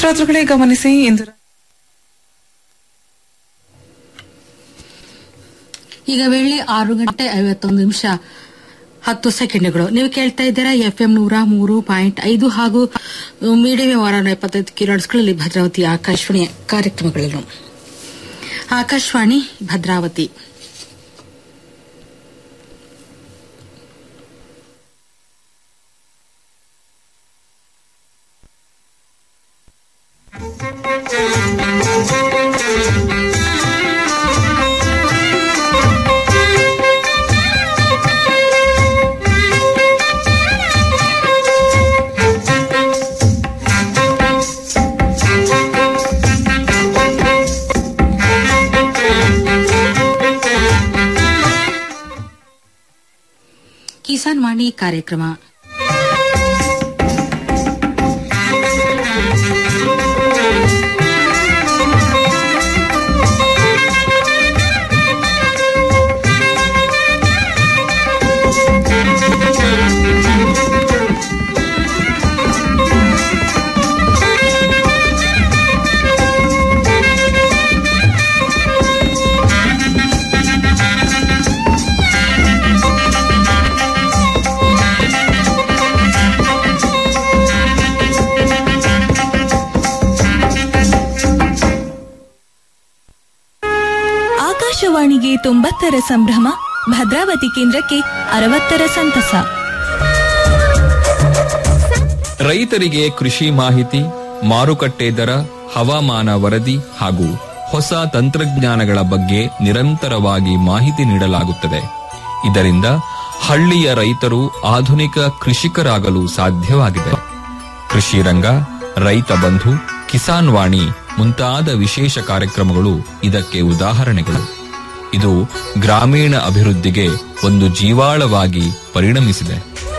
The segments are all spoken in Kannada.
ಶ್ರೋತೃಗಳೇ ಗಮನಿಸಿ ಇಂದು ಈಗ ವೇಳೆ ಆರು ಗಂಟೆ ಐವತ್ತೊಂದು ನಿಮಿಷ ಹತ್ತು ಸೆಕೆಂಡ್ಗಳು ನೀವು ಕೇಳ್ತಾ ಇದ್ದೀರಾ ಎಫ್ಎಂ ನೂರ ಮೂರು ಪಾಯಿಂಟ್ ಐದು ಹಾಗೂ ಮೀಡಿಯಂ ವಾರ ಎಪ್ಪತ್ತೈದು ಕಿಲೋಟ್ಸ್ಗಳಲ್ಲಿ ಭದ್ರಾವತಿ ಆಕಾಶವಾಣಿಯ ಕಾರ್ಯಕ್ರಮಗಳನ್ನು ಆಕಾಶವಾಣಿ ಭದ್ರಾವತಿ ಕಿಸಾನ್ ವಾಣಿ ಕಾರ್ಯಕ್ರಮ ಆಕಾಶವಾಣಿಗೆ ತೊಂಬತ್ತರ ಸಂಭ್ರಮ ಭದ್ರಾವತಿ ಕೇಂದ್ರಕ್ಕೆ ಅರವತ್ತರ ಸಂತಸ ರೈತರಿಗೆ ಕೃಷಿ ಮಾಹಿತಿ ಮಾರುಕಟ್ಟೆ ದರ ಹವಾಮಾನ ವರದಿ ಹಾಗೂ ಹೊಸ ತಂತ್ರಜ್ಞಾನಗಳ ಬಗ್ಗೆ ನಿರಂತರವಾಗಿ ಮಾಹಿತಿ ನೀಡಲಾಗುತ್ತದೆ ಇದರಿಂದ ಹಳ್ಳಿಯ ರೈತರು ಆಧುನಿಕ ಕೃಷಿಕರಾಗಲು ಸಾಧ್ಯವಾಗಿದೆ ಕೃಷಿ ರಂಗ ರೈತ ಬಂಧು ಕಿಸಾನ್ ವಾಣಿ ಮುಂತಾದ ವಿಶೇಷ ಕಾರ್ಯಕ್ರಮಗಳು ಇದಕ್ಕೆ ಉದಾಹರಣೆಗಳು ಇದು ಗ್ರಾಮೀಣ ಅಭಿವೃದ್ಧಿಗೆ ಒಂದು ಜೀವಾಳವಾಗಿ ಪರಿಣಮಿಸಿದೆ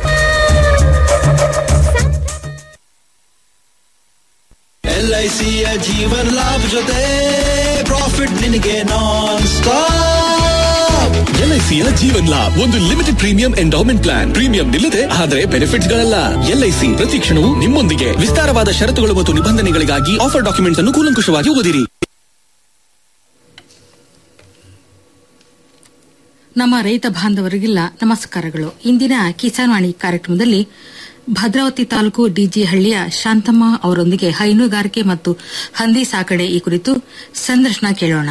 ಎಲ್ಐಸಿಯ ಜೀವನ್ ಲಾಭ ಜೊತೆ ಪ್ರಾಫಿಟ್ ನಿನಗೆ ನಾನ್ ಸ್ಟಾಪ್ ಎಲ್ಐಸಿಯ ಜೀವನ್ ಲಾಭ್ ಒಂದು limited premium endowment plan premium ನಿಲ್ಲದೆ ಆದರೆ ಬೆನಿಫಿಟ್ಸ್ ಗಳಲ್ಲ ಎಲ್ಐಸಿ ಪ್ರತಿ ಕ್ಷಣವೂ ನಿಮ್ಮೊಂದಿಗೆ ವಿಸ್ತಾರವಾದ ಷರತ್ತುಗಳು ಮತ್ತು ನಿಬಂಧನೆಗಳಿಗಾಗಿ ಆಫರ್ ಡಾಕ್ಯುಮೆಂಟ್ಸ್ ಅನ್ನು ಕೂಲಂಕುಷವಾಗಿ ಓದಿರಿ ನಮ್ಮ ರೈತ ಬಾಂಧವರಿಗೆಲ್ಲ ನಮಸ್ಕಾರಗಳು ಇಂದಿನ ಕಿಸಾನ್ ವಾಣಿ ಕಾರ್ಯಕ್ರಮದಲ್ಲಿ ಭದ್ರಾವತಿ ತಾಲೂಕು ಡಿಜಿಹಳ್ಳಿಯ ಶಾಂತಮ್ಮ ಅವರೊಂದಿಗೆ ಹೈನುಗಾರಿಕೆ ಮತ್ತು ಹಂದಿ ಸಾಕಣೆ ಈ ಕುರಿತು ಸಂದರ್ಶನ ಕೇಳೋಣ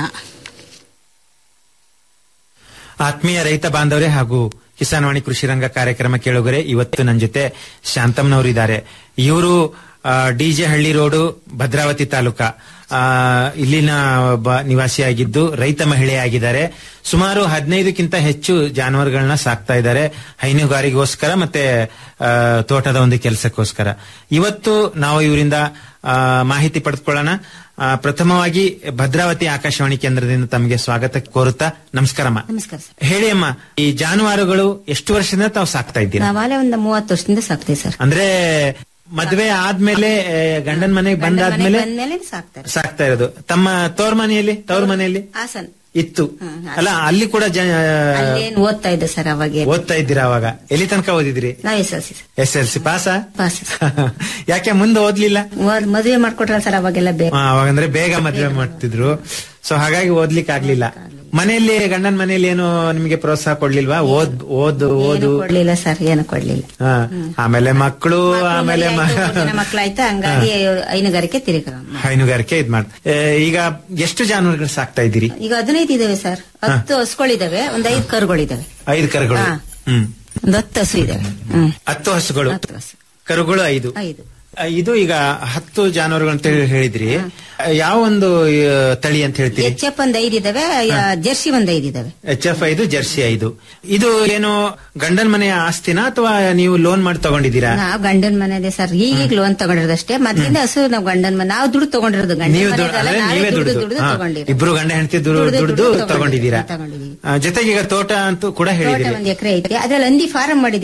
ಆತ್ಮೀಯ ರೈತ ಬಾಂಧವರೇ ಹಾಗೂ ಕಿಸಾನ್ವಾಣಿ ಕೃಷಿ ರಂಗ ಕಾರ್ಯಕ್ರಮ ಕೇಳುಗರೆ ಇವತ್ತು ನನ್ನ ಜೊತೆ ಶಾಂತಮ್ನವರಿದ್ದಾರೆ ಇವರು ಡಿಜೆ ಹಳ್ಳಿ ರೋಡು ಭದ್ರಾವತಿ ತಾಲೂಕ ಆ, ಇಲ್ಲಿನ ಒಬ್ಬ ನಿವಾಸಿಯಾಗಿದ್ದು ರೈತ ಮಹಿಳೆಯಾಗಿದ್ದಾರೆ ಸುಮಾರು ಹದಿನೈದಕ್ಕಿಂತ ಹೆಚ್ಚು ಜಾನುವಾರುಗಳನ್ನ ಸಾಕ್ತಾ ಇದ್ದಾರೆ ಹೈನುಗಾರಿಗೋಸ್ಕರ ಮತ್ತೆ ಆ, ತೋಟದ ಒಂದು ಕೆಲಸಕ್ಕೋಸ್ಕರ ಇವತ್ತು ನಾವು ಇವರಿಂದ ಆ, ಮಾಹಿತಿ ಪಡೆದುಕೊಳ್ಳೋಣ ಆ, ಪ್ರಥಮವಾಗಿ ಭದ್ರಾವತಿ ಆಕಾಶವಾಣಿ ಕೇಂದ್ರದಿಂದ ತಮಗೆ ಸ್ವಾಗತ ಕೋರುತ್ತಾ ನಮಸ್ಕಾರಮ್ಮ ನಮಸ್ಕಾರ ಸರ್ ಹೇಳಿ ಅಮ್ಮ ಈ ಜಾನುವಾರುಗಳು ಎಷ್ಟು ವರ್ಷದಿಂದ ತಾವು ಸಾಕ್ತಾ ಇದ್ದೀರಾ ನಾವಾಲೆ ಒಂದು ಮೂವತ್ತು ವರ್ಷದಿಂದ ಸಾಕ್ತೀವಿ ಸರ್ ಅಂದ್ರೆ ಮದ್ವೆ ಆದ್ಮೇಲೆ ಆ, ಗಂಡನ್ ಮನೆಗೆ ಬಂದಾದ್ಮೇಲೆ ಬಂದ್ಮೇಲೆ ಸಾಕ್ತಾರೆ ಸಾಕ್ತಾ ಇರೋದು ತಮ್ಮ ತವ್ರ ಮನೆಯಲ್ಲಿ ತವ್ರ ಮನೆಯಲ್ಲಿ ಹಾಸನ್ ಇತ್ತು ಹ್ಮ್, ಅಲ್ಲ ಅಲ್ಲಿ ಕೂಡ ಜ- ಅಲ್ಲೇನ್ ಓದ್ತಾ ಇದ್ದೆ ಸರ್ ಅವಾಗ ಓದ್ತಾ ಇದ್ದೀರಾ ಅವಾಗ ಎಲ್ಲಿ ತನಕ ಓದಿದ್ರಿ ನಾವ್ S L C S L C ಪಾಸ ಪಾಸ್ ಯಾಕೆ ಮುಂದೆ ಓದ್ಲಿಲ್ಲ ಮದುವೆ ಮಾಡ್ಕೊಟ್ರಲ್ಲ ಸರ್ ಅವಾಗೆಲ್ಲ ಬೇಗ ಆ, ಅವಾಗಂದ್ರೆ ಬೇಗ ಮದ್ವೆ ಮಾಡ್ತಿದ್ರು ಸೊ ಹಾಗಾಗಿ ಓದ್ಲಿಕ್ಕೆ ಆಗ್ಲಿಲ್ಲ ಮನೆಯಲ್ಲಿ ಗಂಡನ ಮನೆಯಲ್ಲಿ ಏನು ನಿಮಗೆ ಪ್ರೋತ್ಸಾಹ ಕೊಡ್ಲಿಲ್ವಾ ಓದ್ ಓದು ಏನು ಓದು ಕೊಡ್ಲಿಲ್ಲ ಸರ್ ಏನು ಕೊಡ್ಲಿಲ್ಲ ಹಾ. ಆಮೇಲೆ ಮಕ್ಕಳು ಆಮೇಲೆ ಮ- ಮಕ್ಕಳಾಯ್ತು ಹಂಗಾಗಿ ಹೈನುಗಾರಿಕೆ ತಿರುಗ ಹೈನುಗಾರಿಕೆ ಇದ್ ಮಾಡ್ ಏ, ಈಗ ಎಷ್ಟು ಜಾನುವಾರುಗಳು ಸಾಕ್ತಾ ಇದ್ದೀರಿ ಈಗ ಹದಿನೈದು ಇದಾವೆ ಸರ್ ಹತ್ತು ಹಸುಗಳಿದಾವೆ ಒಂದ್ ಐದು ಕರುಗಳಿದಾವೆ ಐದು ಕರುಗಳು ಹಾ. ಹ್ಮ್ ಒಂದ್ ಹತ್ತು ಹಸು ಇದಾವೆ ಹ್ಮ್ ಹತ್ತು ಹಸುಗಳು ಹತ್ತು ಹಸು ಕರುಗಳು ಐದು ಐದು ಆ, ಇದು ಈಗ ಹತ್ತು ಜಾನುವಾರುಗಳು ಅಂತ ಹೇಳಿ ಹೇಳಿದ್ರಿ ಯಾವ ಒಂದು ಆ, ತಳಿ ಅಂತ ಹೇಳ್ತೀರಿ ಎಚ್ ಎಫ್ ಒಂದ್ ಐದು ಇದಾವೆ ಜರ್ಸಿ ಒಂದ್ ಐದು ಇದಾವೆ ಎಚ್ ಎಫ್ ಐದು ಜರ್ಸಿ ಐದು ಇದು ಏನು ಗಂಡನ ಮನೆಯ ಆಸ್ತಿನಾ ಅಥವಾ ನೀವು ಲೋನ್ ಮಾಡಿ ತಗೊಂಡಿದ್ದೀರಾ ನಾವ್ ಗಂಡನ್ ಮನೆದೆ ಸರ್ ಈಗ ಲೋನ್ ತಗೊಂಡಿರೋದಷ್ಟೇ ಮೊದ್ಲಿಂದ ಹಸು ನಾವ್ ಗಂಡನ್ ಮನೆ ನಾವು ದುಡ್ಡು ತಗೊಂಡಿರೋದು ಗಂಡನ್ ನೀವು ದುಡ್ಡು- ಮನೆದಲ್ಲ, ಅಂದ್ರೆ ನಾವೇ ನೀವೇ ದುಡ್ದು ದುಡ್ದು ದುಡ್ದು ಹಾ. ತಗೊಂಡಿರೋದು. ಇಬ್ರು ಗಂಡ ಹೆಂಡತಿ ದುಡ್ದು ದುಡ್ದು ದುಡ್ದು ದುಡ್ದು ತಗೊಂಡಿದ್ದೀರಾ ತಗೊಂಡಿದ್ದೀವಿ. ಆ, ಜೊತೆಗೆ ಈಗ ತೋಟ ಅಂತೂ ಕೂಡ ತೋಟ ಹೇಳಿದಿರಿ ಒಂದ್ ಎಕರೆ ಐತೆ ಅದ್ರಲ್ಲಿ ಹಂದಿ ಫಾರಂ ಮಾಡಿದೀವಿ ಸರ್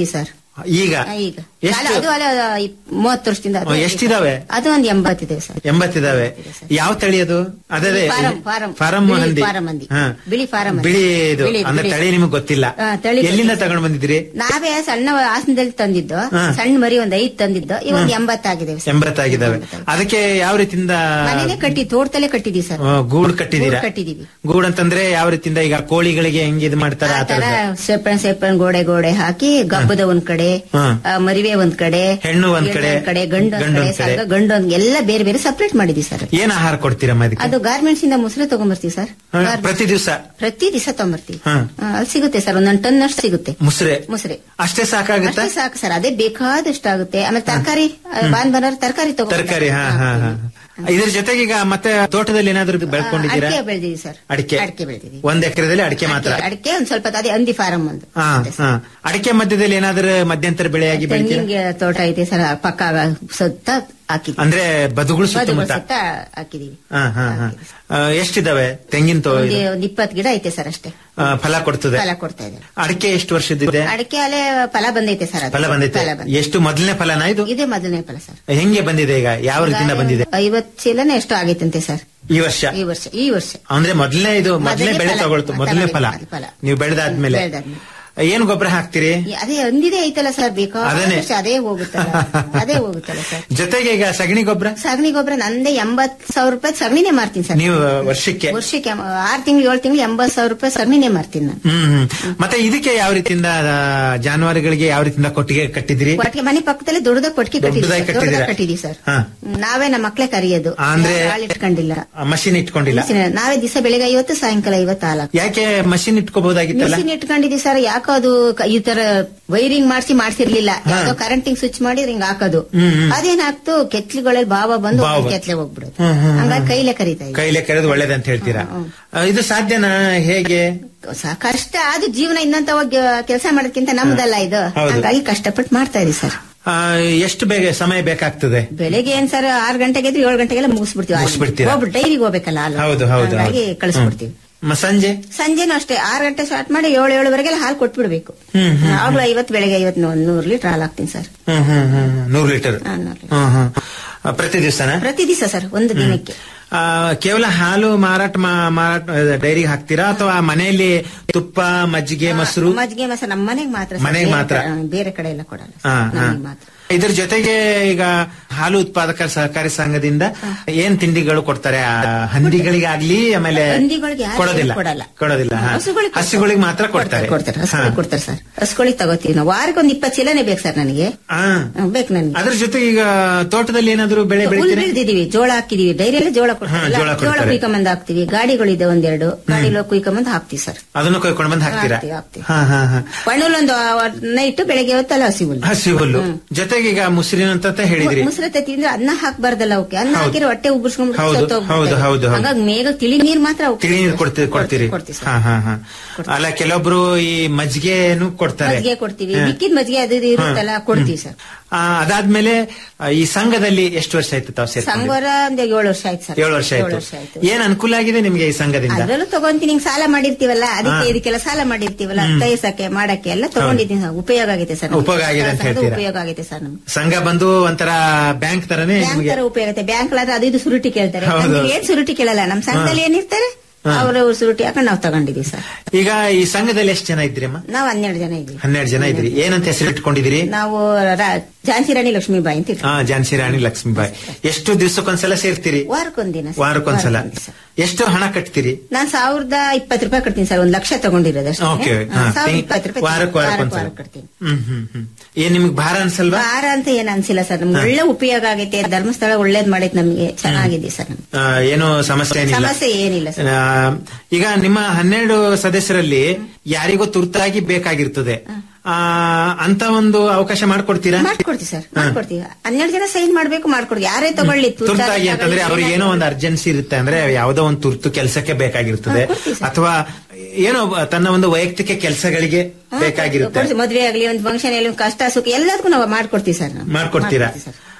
ಈಗ ಆ, ಈಗ ಎಷ್ಟು ಅಲ್ಲ, ಅದು ಅಲ್ಲ ಇಪ್- ಮೂವತ್ತು ವರ್ಷದಿಂದ ಅದು ಓ, ಎಷ್ಟಿದಾವೆ? ಅದು ಒಂದು ಎಂಬತ್ತಿದೆ ಸರ್ ಎಂಬತ್ತಿದಾವೆ ಯಾವ ತಳಿ ಅದು ಅದೇ ಫಾರಂ, ಫಾರಂ. ಫಾರಂ ಬಿಳಿ ಹಂದಿ ಫಾರಂ ಹಂದಿ. ಹಾ. ಬಿಳಿ ಫಾರಂ ಹಂದಿ. ಬಿಳಿ ಇದು ಬಿಳಿ, ಅಂದ್ರೆ ಬಿಳಿ. ತಳಿ ನಿಮಗೆ ಗೊತ್ತಿಲ್ಲ ಆ, ತಳಿ ಎಲ್ಲಿಂದ ಗೊತ್ತಿಲ್ಲ. ತಗೊಂಡ್ ಬಂದಿದ್ರಿ ನಾವೇ ಸಣ್ಣ ಹಾಸನದಲ್ಲಿ ತಂದಿದ್ದು ಹಾ. ಸಣ್ಣ ಮರಿ ಒಂದ್ ಐದ್ ತಂದಿದ್ದು ಇವಾಗ ಎಂಬತ್ತಾಗಿದೆ ಸರ್ ಎಂಬತ್ತಾಗಿದ್ದಾವೆ ಅದಕ್ಕೆ ಯಾವ ರೀತಿಯಿಂದ ಮನೇನೆ ಕಟ್ಟಿ ತೋಟದಲ್ಲೇ ಕಟ್ಟಿದೀವಿ ಸರ್ ಆ, ಗೂಡು ಕಟ್ಟಿದೀರಾ ಗೂಡು ಕಟ್ಟಿದೀವಿ. ಗೂಡು ಅಂತಂದ್ರೆ ಯಾವ ರೀತಿಯಿಂದ ಈಗ ಕೋಳಿಗಳಿಗೆ ಹೆಂಗ್ ಇದು ಮಾಡ್ತಾರ ಆ ಆ ತರ ತರದ ಸೇಪಣ್ ಸೇಪಣ್ ಗೋಡೆ ಗೋಡೆ ಹಾಕಿ ಗಬ್ಬದ ಒಂದ್ ಕಡೆ ಹಾ. ಆ, ಮರಿವೆ ಒಂದ್ ಕಡೆ ಹೆಣ್ಣು ಒಂದ್ ಹೆಣ್ಣು ಕಡೆ, ಒಂದ್ ಕಡೆ ಗಂಡು ಒಂದ್ ಗಂಡು ಕಡೆ ಒಂದ್ ಕಡೆ. ಸರ್ಗ ಗಂಡು ಒಂದ್ ಎಲ್ಲ ಬೇರೆ ಬೇರೆ ಸಪರೇಟ್ ಮಾಡಿದೀವಿ ಸರ್ ಏನ್ ಆಹಾರ ಕೊಡ್ತೀರಮ್ಮ ಅದಕ್ಕೆ ಅದು ಗಾರ್ಮೆಂಟ್ಸ್ ಇಂದ ಮೊಸರು ತಗೊಂಡ್ಬರ್ತೀವಿ ಸರ್ ಹಾ, ಗಾರ್- ಪ್ರತಿ ದಿವಸ ಪ್ರತಿ ದಿವಸ ತಗೊಂಡ್ಬರ್ತೀವಿ ಹಾ. ಆ, ಅಲ್ಲಿ ಸಿಗುತ್ತೆ ಸರ್ ಒಂದೊಂದು ಟನ್ ಅಷ್ಟು ಸಿಗುತ್ತೆ ಮುಸ್ರೆ ಮುಸ್ರೆ ಅಷ್ಟೇ ಸಾಕಾಗುತ್ತಾ ಅಷ್ಟೇ ಸಾಕು ಸರ್ ಅದೇ ಬೇಕಾದಷ್ಟು ಆಗುತ್ತೆ ಆಮೇಲೆ ತರಕಾರಿ ಬಾನ್ ಬರೋರು ತರಕಾರಿ ತಗೋ ತರಕಾರಿ ಹಾ ಹಾ ಹಾ ಇದ್ರ ಜೊತೆಗೆ ಈಗ ಮತ್ತೆ ತೋಟದಲ್ಲಿ ಏನಾದ್ರು ಬೆಳ್ಕೊಂಡಿದ್ದೀರಾ ಅಡಿಕೆ ಬೆಳೆದಿವಿ ಸರ್ ಅಡಿಕೆ ಅಡಿಕೆ ಬೆಳೆದಿವಿ ಒಂದ್ ಎಕರೆದಲ್ಲಿ ಅಡಿಕೆ ಮಾತ್ರ ಅಡಿಕೆ ಒಂದ್ ಸ್ವಲ್ಪ ಅದೇ ಹಂದಿ ಫಾರಂ ಒಂದು ಹಾ ಹಾ ಅಡಿಕೆ ಮಧ್ಯದಲ್ಲಿ ಏನಾದ್ರೂ ಮಧ್ಯಂತರ ಬೆಳೆಯಾಗಿ ಬೆಳಿತೀರಾ ತೆಂಗಿನ ತೋಟ ಐತೆ ಸರ್ ಪಕ್ಕ ಸುತ್ತ ಹಾಕಿದ್ವಿ ಅಂದ್ರೆ ಬದುಗಳು ಬದುಗಳು ಸುತ್ತಮುತ್ತ ಸುತ್ತ ಹಾಕಿದೀವಿ ಹಾ ಹಾ ಹಾ ಆ, ಎಷ್ಟಿದಾವೆ ತೆಂಗಿನ ತೋ ಒಂದು ಒಂದ್ ಇಪ್ಪತ್ತು ಗಿಡ ಐತೆ ಸರ್ ಅಷ್ಟೇ ಆ, ಫಲ ಕೊಡ್ತದೆ ಫಲ ಕೊಡ್ತಾ ಇದೆ ಅಡಿಕೆ ಎಷ್ಟು ವರ್ಷದಿದೆ ಅಡಿಕೆ ಅಲ್ಲೇ ಫಲ ಬಂದೈತೆ ಸರ್ ಅದು. ಫಲ ಬಂದೈತೆ ಫಲ ಬಂದೈತೆ. ಎಷ್ಟು ಮೊದಲನೇ ಫಲನಾ ಇದು ಇದೇ ಮೊದಲನೇ ಫಲ ಸರ್ ಹೆಂಗೆ ಬಂದಿದೆ ಈಗ ಯಾವ ರೀತಿಯಿಂದ ಬಂದಿದೆ ಐವತ್ ಚೀಲನೇ ಎಷ್ಟು ಆಗೈತಂತೆ ಸರ್ ಈ ವರ್ಷ ಈ ವರ್ಷ ಈ ವರ್ಷ ಅಂದ್ರೆ ಮೊದಲನೇ ಇದು ಮೊದಲನೇ ಮೊದಲನೇ ಬೆಳೆ ಫಲ. ತಗೊಳ್ತು ಮೊದಲನೇ ಫಲ ಮೊದಲನೇ ಫಲ. ನೀವು ಬೆಳೆದಾದ್ಮೇಲೆ ಬೆಳ್ದಾದ್ಮೇಲೆ. ಏನ್ ಗೊಬ್ಬರ ಹಾಕ್ತಿರಿ ಈ- ಅದೇ ಅಂದಿದೆ ಐತಲ್ಲ ಸರ್ ಅದೇನೆ. ಬೇಕಾದಷ್ಟು ಅದೇ ಹೋಗುತ್ತಲ್ಲ ಅದೇ ಹೋಗುತ್ತಲ್ಲ ಸರ್ ಜೊತೆಗೆ ಈಗ ಸಗಣಿ ಗೊಬ್ಬರ ಸಗಣಿ ಗೊಬ್ಬರ ನಂದೇ ಎಂಬತ್ ಸಾವಿರ ರೂಪಾಯಿ ಸಗಣಿನೇ ಮಾರ್ತೀನಿ ಸರ್ ನೀವು ವರ್ಷಕ್ಕೆ ವರ್ಷಕ್ಕೆ ಆರ್ ತಿಂಗಳು ಏಳು ತಿಂಗಳು ಎಂಬತ್ ಸಾವಿರ ರೂಪಾಯಿ ಸಗಣಿನೇ ಮಾರ್ತೀನಿ ನಾನು ಹ್ಮ್ ಹ್ಮ್ ಮತ್ತೆ ಇದಕ್ಕೆ ಯಾವ ರೀತಿಯಿಂದ ಆ, ಜಾನುವಾರುಗಳಿಗೆ ಯಾವ ರೀತಿಯಿಂದ ಕೊಟ್ಟಿಗೆ ಕಟ್ಟಿದಿರಿ ಕೊಟ್ಟಿಗೆ ಮನೆ ಪಕ್ಕದಲ್ಲಿ ದೊಡ್ಡದಾಗ ಕೊಟ್ಟಿಗೆ ದೊಡ್ಡದಾಗಿ ಕಟ್ಟಿದ್ದೀವಿ ಕಟ್ಟಿದ್ದೀರಾ? ಕಟ್ಟಿದೀವಿ ಸರ್ ಹಾ. ಹ್ಮ್, ನಾವೇ ನಮ್ಮ ಮಕ್ಳೇ ಕರಿಯೋದು ಅಂದ್ರೆ- ಯಾರು ಆಳ್ ಇಟ್ಕೊಂಡಿಲ್ಲ ಮಷಿನ್ ಇಟ್ಕೊಂಡಿಲ್ಲ ನಾವೇ ದಿವಸ ಬೆಳಿಗ್ಗೆ ಐವತ್ತು ಸಾಯಂಕಾಲ ಐವತ್ತು ಹಾಲು ಹಾಕ್ತೀವಿ. ಯಾಕೆ ಮಷಿನ್ ಇಟ್ಕೋಬಹುದಾಗಿತ್ತಲ್ಲ ಮಿಷಿನ್ ಇಟ್ಕೊಂಡಿದೀವಿ ಸರ್ ಯಾಕೋ ಅದು ಕ- ಈ ತರ ವೈರಿಂಗ್ ಮಾಡಿಸಿ ಮಾಡ್ಸಿರ್ಲಿಲ್ಲ ಹಾ. ಯಾವ್ದೋ ಕರೆಂಟಿಂಗ್ ಸ್ವಿಚ್ ಮಾಡಿ ಹಿಂಗ್ ಹಾಕೋದು ಹ್ಮ್, ಹ್ಮ್. ಅದೇನಾಗ್ತು ಕೆತ್ಲುಗಳಲ್ಲಿ ಬಾವ ಬಂದು ಬಾವ ಬಂದು. ಕೆತ್ಲೆ ಹೋಗ್ಬಿಡೋದು ಹ್ಮ್, ಹ್ಮ್, ಹ್ಮ್. ಹಂಗಾಗಿ ಕೈಲೇ ಕರೀತಾ ಇದ್ವಿ ಕೈಲೇ ಕರೆದು ಒಳ್ಳೇದಂತ ಹೇಳ್ತೀರಾ ಹ್ಮ್, ಆ, ಇದು ಸಾಧ್ಯನಾ ಹೇಗೆ ಸ- ಕಷ್ಟ ಅದು ಜೀವನ ಇನ್ನಂತ ಕೆಲಸ ಮಾಡೋದಕ್ಕಿಂತ ನಮ್ದಲ್ಲ ಇದು ಹೌದು. ಹಂಗಾಗಿ ಕಷ್ಟಪಟ್ಟು ಮಾಡ್ತಾ ಇದೀವಿ ಸರ್ ಆ, ಎಷ್ಟು ಬೇಗ ಸಮಯ ಬೇಕಾಗ್ತದೆ ಬೆಳಿಗ್ಗೆ ಏನ್ ಸರ್ ಆರ್ ಗಂಟೆಗೆ ಇದ್ರೆ ಏಳು ಗಂಟೆಗೆಲ್ಲ ಮುಗಿಸ್ಬಿಡ್ತೀವಿ ಮುಗಿಸ್ಬಿಡ್ತೀರಾ? ಹೋಗ್ಬಿಟ್ಟು ಡೈರಿಗೆ ಹೋಗ್ಬೇಕಲ್ಲ ಹಾಲು ಹೌದು ಹೌದು ಹಂಗಾಗಿ ಹೌದು. ಕಳಿಸ್ಬಿಡ್ತೀವಿ ಹ್ಮ್. ಮ- ಸಂಜೆ ಸಂಜೆನೂ ಅಷ್ಟೇ ಆರು ಗಂಟೆ ಸ್ಟಾರ್ಟ್ ಮಾಡಿ ಏಳು ಏಳುವರೆಗೆಲ್ಲ ಹಾಲು ಕೊಟ್ಬಿಡ್ಬೇಕು ಹ್ಮ್, ಹ್ಮ್, ಯಾವಾಗ್ಲೂ ಐವತ್ತು ಬೆಳಗ್ಗೆ ಐವತ್ತು ಒಂದ್ ನೂರು ಲೀಟರ್ ಹಾಲು ಹಾಕ್ತೀನಿ ಸರ್ ಹ್ಮ್ ಹ್ಮ್ ಹ್ಮ್ ನೂರು ಲೀಟರ್ ಹಾ, ನೂರು ಲೀಟರ್. ಹ್ಮ್ ಹ್ಮ್ ಆ, ಪ್ರತಿ ದಿವಸನ ಪ್ರತಿ ದಿವಸ ಸರ್ ಒಂದು ದಿನಕ್ಕೆ ಕೇವಲ ಹಾಲು ಮಾರಾಟ ಮಾ- ಮಾರಾಟ ಡೈರಿಗೆ ಹಾಕ್ತೀರಾ ಅಥವಾ ಮನೆಯಲ್ಲಿ ತುಪ್ಪ ಮಜ್ಜಿಗೆ ಮೊಸರು ಮಜ್ಜಿಗೆ ಮೊಸರು ನಮ್ಮ ಮನೆಗೆ ಮಾತ್ರ ಸರ್. ಮನೆಗೆ ಬೇರೆ ಮಾತ್ರ? ಕಡೆ- ಬೇರೆ ಕಡೆ ಎಲ್ಲ ಕೊಡಲ್ಲ ಹಾ, ಸರ್. ಹಾ. ನಮಗೆ ಮಾತ್ರ ಇದ್ರ ಜೊತೆಗೆ ಈಗ ಹಾಲು ಉತ್ಪಾದಕರ ಸಹಕಾರಿ ಸಂಘದಿಂದ ಏನ್ ತಿಂಡಿಗಳು ಕೊಡ್ತಾರೆ ಆ, ಹಂದಿಗಳಿಗಾಗ್ಲಿ ಆಮೇಲೆ ಹಂದಿಗಳಿಗೆ ಯಾರು ಕೊಡೋದಿಲ್ಲ ಕೊಡಲ್ಲ ಕೊಡೋದಿಲ್ಲ ಹಾ. ಹಸುಗಳಿಗೆ ಕೊಡ್ತಾರೆ. ಹಸುಗಳಿಗೆ ಮಾತ್ರ ಕೊಡ್ತಾರೆ ಕೊಡ್ತಾರೆ ಹಾ. ಹಸುಗಳಿಗೆ ಕೊಡ್ತಾರೆ ಸರ್ ಹಸುಗಳಿಗೆ ತಗೋತೀವಿ ನಾವು ವಾರಕ್ಕೆ ಒಂದ್ ಇಪ್ಪತ್ತು ಚೀಲನೇ ಬೇಕು ಸರ್ ನನಗೆ ಹಾ. ಹ್ಮ್, ಬೇಕು ನನಗೆ ಅದ್ರ ಜೊತೆಗೆ ಈಗ ತೋಟದಲ್ಲಿ ಏನಾದ್ರು ಬೆಳೆ ಹುಲ್ ಬೆಳಿತೀರಾ ಬೆಳೆದಿದೀವಿ ಜೋಳ ಹಾಕಿದೀವಿ ಡೈರಿಯಲ್ಲಿ ಜೋಳ ಹಾ, ಕೊಡ್ತಾರೆ ಜೋಳ ಜೋಳ ಕೊಡ್ತಾರೆ. ಕುಯ್ಕೊಂಬಂದ್ ಹಾಕ್ತಿವಿ ಗಾಡಿಗಳಿದೆ ಒಂದೆರಡು ಗಾಡಿలో ಕುಯ್ಕೊಂಬಂದ್ ಹಾಕ್ತಿವಿ ಸರ್ ಅದನ್ನು ಕೊಯ್ಕೊಂಡು ಬಂದು ಹಾಕ್ತೀರಾ ಹಾಕ್ತೀವಿ, ಹಾಕ್ತೀವಿ. ಹಾ ಹಾ ಹಾ ಪಣ್ಣುಲ್ ಒಂದು ನೈಟ್ ಬೆಳಗ್ಗೆ ಹೊತ್ತಲ್ಲ ಹಸಿ ಹುಲ್ಲು ಹಸಿ ಹುಲ್ಲು ಜೊತೆಗೆ ಈಗ ಮುಸಿರಿನ ಅಂತ ಹೇಳಿದ್ರಿ ಮುಸ್ರತೆ ತಿಂದ್ರೆ ಅನ್ನ ಹಾಕ್ಬಾರ್ದಲ್ಲ ಅವಕ್ಕೆ ಅನ್ನ ಹೌದು. ಹಾಕಿದ್ರೆ ಹೊಟ್ಟೆ ಉಬ್ಬಿಸ್ಕೊಂಡ್ಬಿಟ್ಟು ಹೌದು, ಸತ್ತೋಗ್ಬಿಡ್ತವೆ. ಹೌದು, ಹೌದು, ಹೌದು. ಹಂಗಾಗಿ ಮೇಘ ತಿಳಿ ನೀರ್ ಮಾತ್ರ ಅವಕ್ಕೆ ತಿಳಿ ನೀರು ಕೊಡ್ತೀರಿ ಕೊಡ್ತೀರಿ ಕೊಡ್ತೀವಿ ಸರ್. ಹಾ ಹಾ ಹಾ ಅಲ್ಲ ಕೆಲವೊಬ್ರು ಈ ಮಜ್ಜಿಗೆನು ಕೊಡ್ತಾರೆ ಮಜ್ಜಿಗೆ ಕೊಡ್ತೀವಿ ಹಾ. ಮಿಕ್ಕಿದ ಮಜ್ಜಿಗೆ ಅದು ಇದು ಇರುತ್ತಲ್ಲ ಕೊಡ್ತೀವಿ ಸರ್ ಆ, ಅದಾದ್ಮೇಲೆ ಆ, ಈ ಸಂಘದಲ್ಲಿ ಎಷ್ಟು ವರ್ಷ ಆಯ್ತು ತಾವು ಸೇರ್ಕೊಂಡು ಸಂಗೋರ ಒಂದು ಏಳು ವರ್ಷ ಆಯ್ತು ಸರ್ ಏಳು ವರ್ಷ ಆಯ್ತು ವರ್ಷ ಆಯ್ತು ಏನ್ ಅನುಕೂಲ ಆಗಿದೆ ನಿಮ್ಗೆ ಈ ಸಂಘದಿಂದ ಅದ್ರಲ್ಲೂ ತಗೊಂತೀನಿ ಹಿಂಗ್ ಸಾಲ ಮಾಡಿರ್ತೀವಲ್ಲ ಅದಕ್ಕೆ ಹಾ. ಇದಕ್ಕೆಲ್ಲ ಸಾಲ ಮಾಡಿರ್ತೀವಲ್ಲ ತೈಸಕ್ಕೆ ಮಾಡಕ್ಕೆ ಎಲ್ಲ ತಗೊಂಡಿದ್ದೀನಿ ಸರ್ ಉಪಯೋಗ ಆಗೈತೆ ಸರ್ ನಮ್ಗೆ. ಉಪಯೋಗ ಆಗಿದೆ ಅಂತ ಸಂಘದ ಹೇಳ್ತೀರಾ? ಉಪಯೋಗ ಆಗೈತೆ ಸರ್ ನಮ್ಗೆ ಸಂಘ ಬಂದು ಒಂಥರ ಬ್ಯಾಂಕ್ ತರನೇ ಬ್ಯಾಂಕ್ ನಿಮ್ಗೆ ತರ ಉಪಯೋಗ ಆಗುತ್ತೆ ಬ್ಯಾಂಕ್ ಆದ್ರೆ ಅದು ಇದು ಸುರುಟಿ ಕೇಳ್ತಾರೆ ಹೌದು. ನಮ್ಗೆ ಏನ್ ಸುರುಟಿ ಕೇಳಲ್ಲ ನಮ್ ಸಂಘದಲ್ಲಿ ಏನಿರ್ತಾರೆ ಹಾ. ಅವ್ರ ಸುರುಟಿ ಹಾಕೊಂಡು ನಾವು ತಗೊಂಡಿದೀವಿ ಸರ್ ಈಗ ಈ ಸಂಘದಲ್ಲಿ ಎಷ್ಟು ಜನ ಇದ್ರಿ ಅಮ್ಮ ನಾವು ಹನ್ನೆರಡು ಜನ ಇದ್ದೀವಿ ಹನ್ನೆರಡು ಜನ ಇದ್ರಿ ಏನಂತ ಹೆಸರು ಇಟ್ಕೊಂಡಿದ್ದೀರಿ ನಾವು ರಾ- ಝಾನ್ಸಿ ರಾಣಿ ಲಕ್ಷ್ಮೀಬಾಯಿ ಅಂತ ಇರ್ತೀವಿ. ಹಾ ಝಾನ್ಸಿ ರಾಣಿ ಲಕ್ಷ್ಮೀಬಾಯಿ ಎಷ್ಟು ದಿವಸಕ್ಕೊಂದ್ಸಲ ಸೇರ್ತೀರಿ ವಾರಕ್ಕೊಂದಿನ ಸರ್. ವಾರಕ್ಕೊಂದ್ಸಲ ವಾರಕ್ಕೊಂದ್ ದಿವ್ಸ. ಎಷ್ಟು ಹಣ ಕಟ್ತೀರಿ ನಾನ್ ಸಾವಿರದ ಇಪ್ಪತ್ತು ರೂಪಾಯಿ ಕಟ್ತೀನಿ ಸರ್ ಒಂದ್ ಲಕ್ಷ ತಗೊಂಡಿರೋದಷ್ಟೇ ಓಕೆ ಹಾ, ಸಾವಿರದ ಇಪ್ಪತ್ತು ರೂಪಾಯಿ ವಾರಕ್ಕೆ ವಾರಕ್ಕೆ ವಾರಕ್ಕೊಂದ್ಸಲ ವಾರಕ್ಕೆ ಕಟ್ತೀನಿ ಹ್ಮ್ ಹ್ಮ್ ಹ್ಮ್ ಏನ್ ನಿಮ್ಗೆ ಭಾರ ಅನ್ಸಲ್ವಾ ಭಾರ ಅಂತ ಏನ್ ಅನ್ಸಿಲ್ಲ ಸರ್ ನಮ್ಗೆ ಒಳ್ಳೆ ಉಪಯೋಗ ಆಗೈತೆ ಧರ್ಮಸ್ಥಳ ಒಳ್ಳೇದ್ ಮಾಡೈತೆ ನಮ್ಗೆ ಚೆನ್ನಾಗಿದೆ ಸರ್ ನಮ್ಗೆ. ಆ, ಏನು ಸಮಸ್ಯೆ ಏನಿಲ್ಲ ಸಮಸ್ಯೆ ಏನಿಲ್ಲ ಸರ್ ಆ, ಈಗ ನಿಮ್ಮ ಹನ್ನೆರಡು ಸದಸ್ಯರಲ್ಲಿ ಯಾರಿಗೋ ತುರ್ತಾಗಿ ಬೇಕಾಗಿರ್ತದೆ ಆ, ಅಂತ ಒಂದು ಅವಕಾಶ ಮಾಡ್ಕೊಡ್ತೀರಾ ಮಾಡ್ಕೊಡ್ತೀವಿ ಸರ್ ಮಾಡ್ಕೊಡ್ತೀವಿ ಹನ್ನೆರಡು ಜನ ಸೈನ್ ಮಾಡ್ಬೇಕು ಮಾಡ್ಕೊಡ್ತೀವಿ ಯಾರೇ ತಗೊಳ್ಳಿ ತುರ್ತಾಗಿ ತುರ್ತಾಗಿ ಅಂತಂದ್ರೆ ತಗೊಳ್ಳಿ, ಅವ್ರಿಗೆ ಏನೋ ಒಂದು ಅರ್ಜೆನ್ಸಿ ಇರುತ್ತೆ ಅಂದ್ರೆ ಯಾವ್ದೋ ಒಂದು ತುರ್ತು ಕೆಲಸಕ್ಕೆ ಬೇಕಾಗಿರ್ತದೆ ಹಾ, ಕೊಡ್ತೀವಿ ಸರ್. ಅಥವಾ ಏನೋ ತನ್ನ ಒಂದು ವೈಯಕ್ತಿಕ ಕೆಲಸಗಳಿಗೆ ಹಾ, ಬೇಕಾಗಿರುತ್ತೆ ಕೊಡ್ತೀವಿ. ಮದ್ವೆ ಆಗ್ಲಿ ಒಂದು ಫಂಕ್ಷನ್ ಅಲ್ಲಿ ಒಂದ್ ಕಷ್ಟ ಸುಖ ಎಲ್ಲದಕ್ಕೂ ನಾವು ಮಾಡ್ಕೊಡ್ತೀವಿ ಸರ್ ನಾವು. ಮಾಡ್ಕೊಡ್ತೀರಾ ಮಾಡ್ಕೊಡ್ತೀವಿ ಸರ್.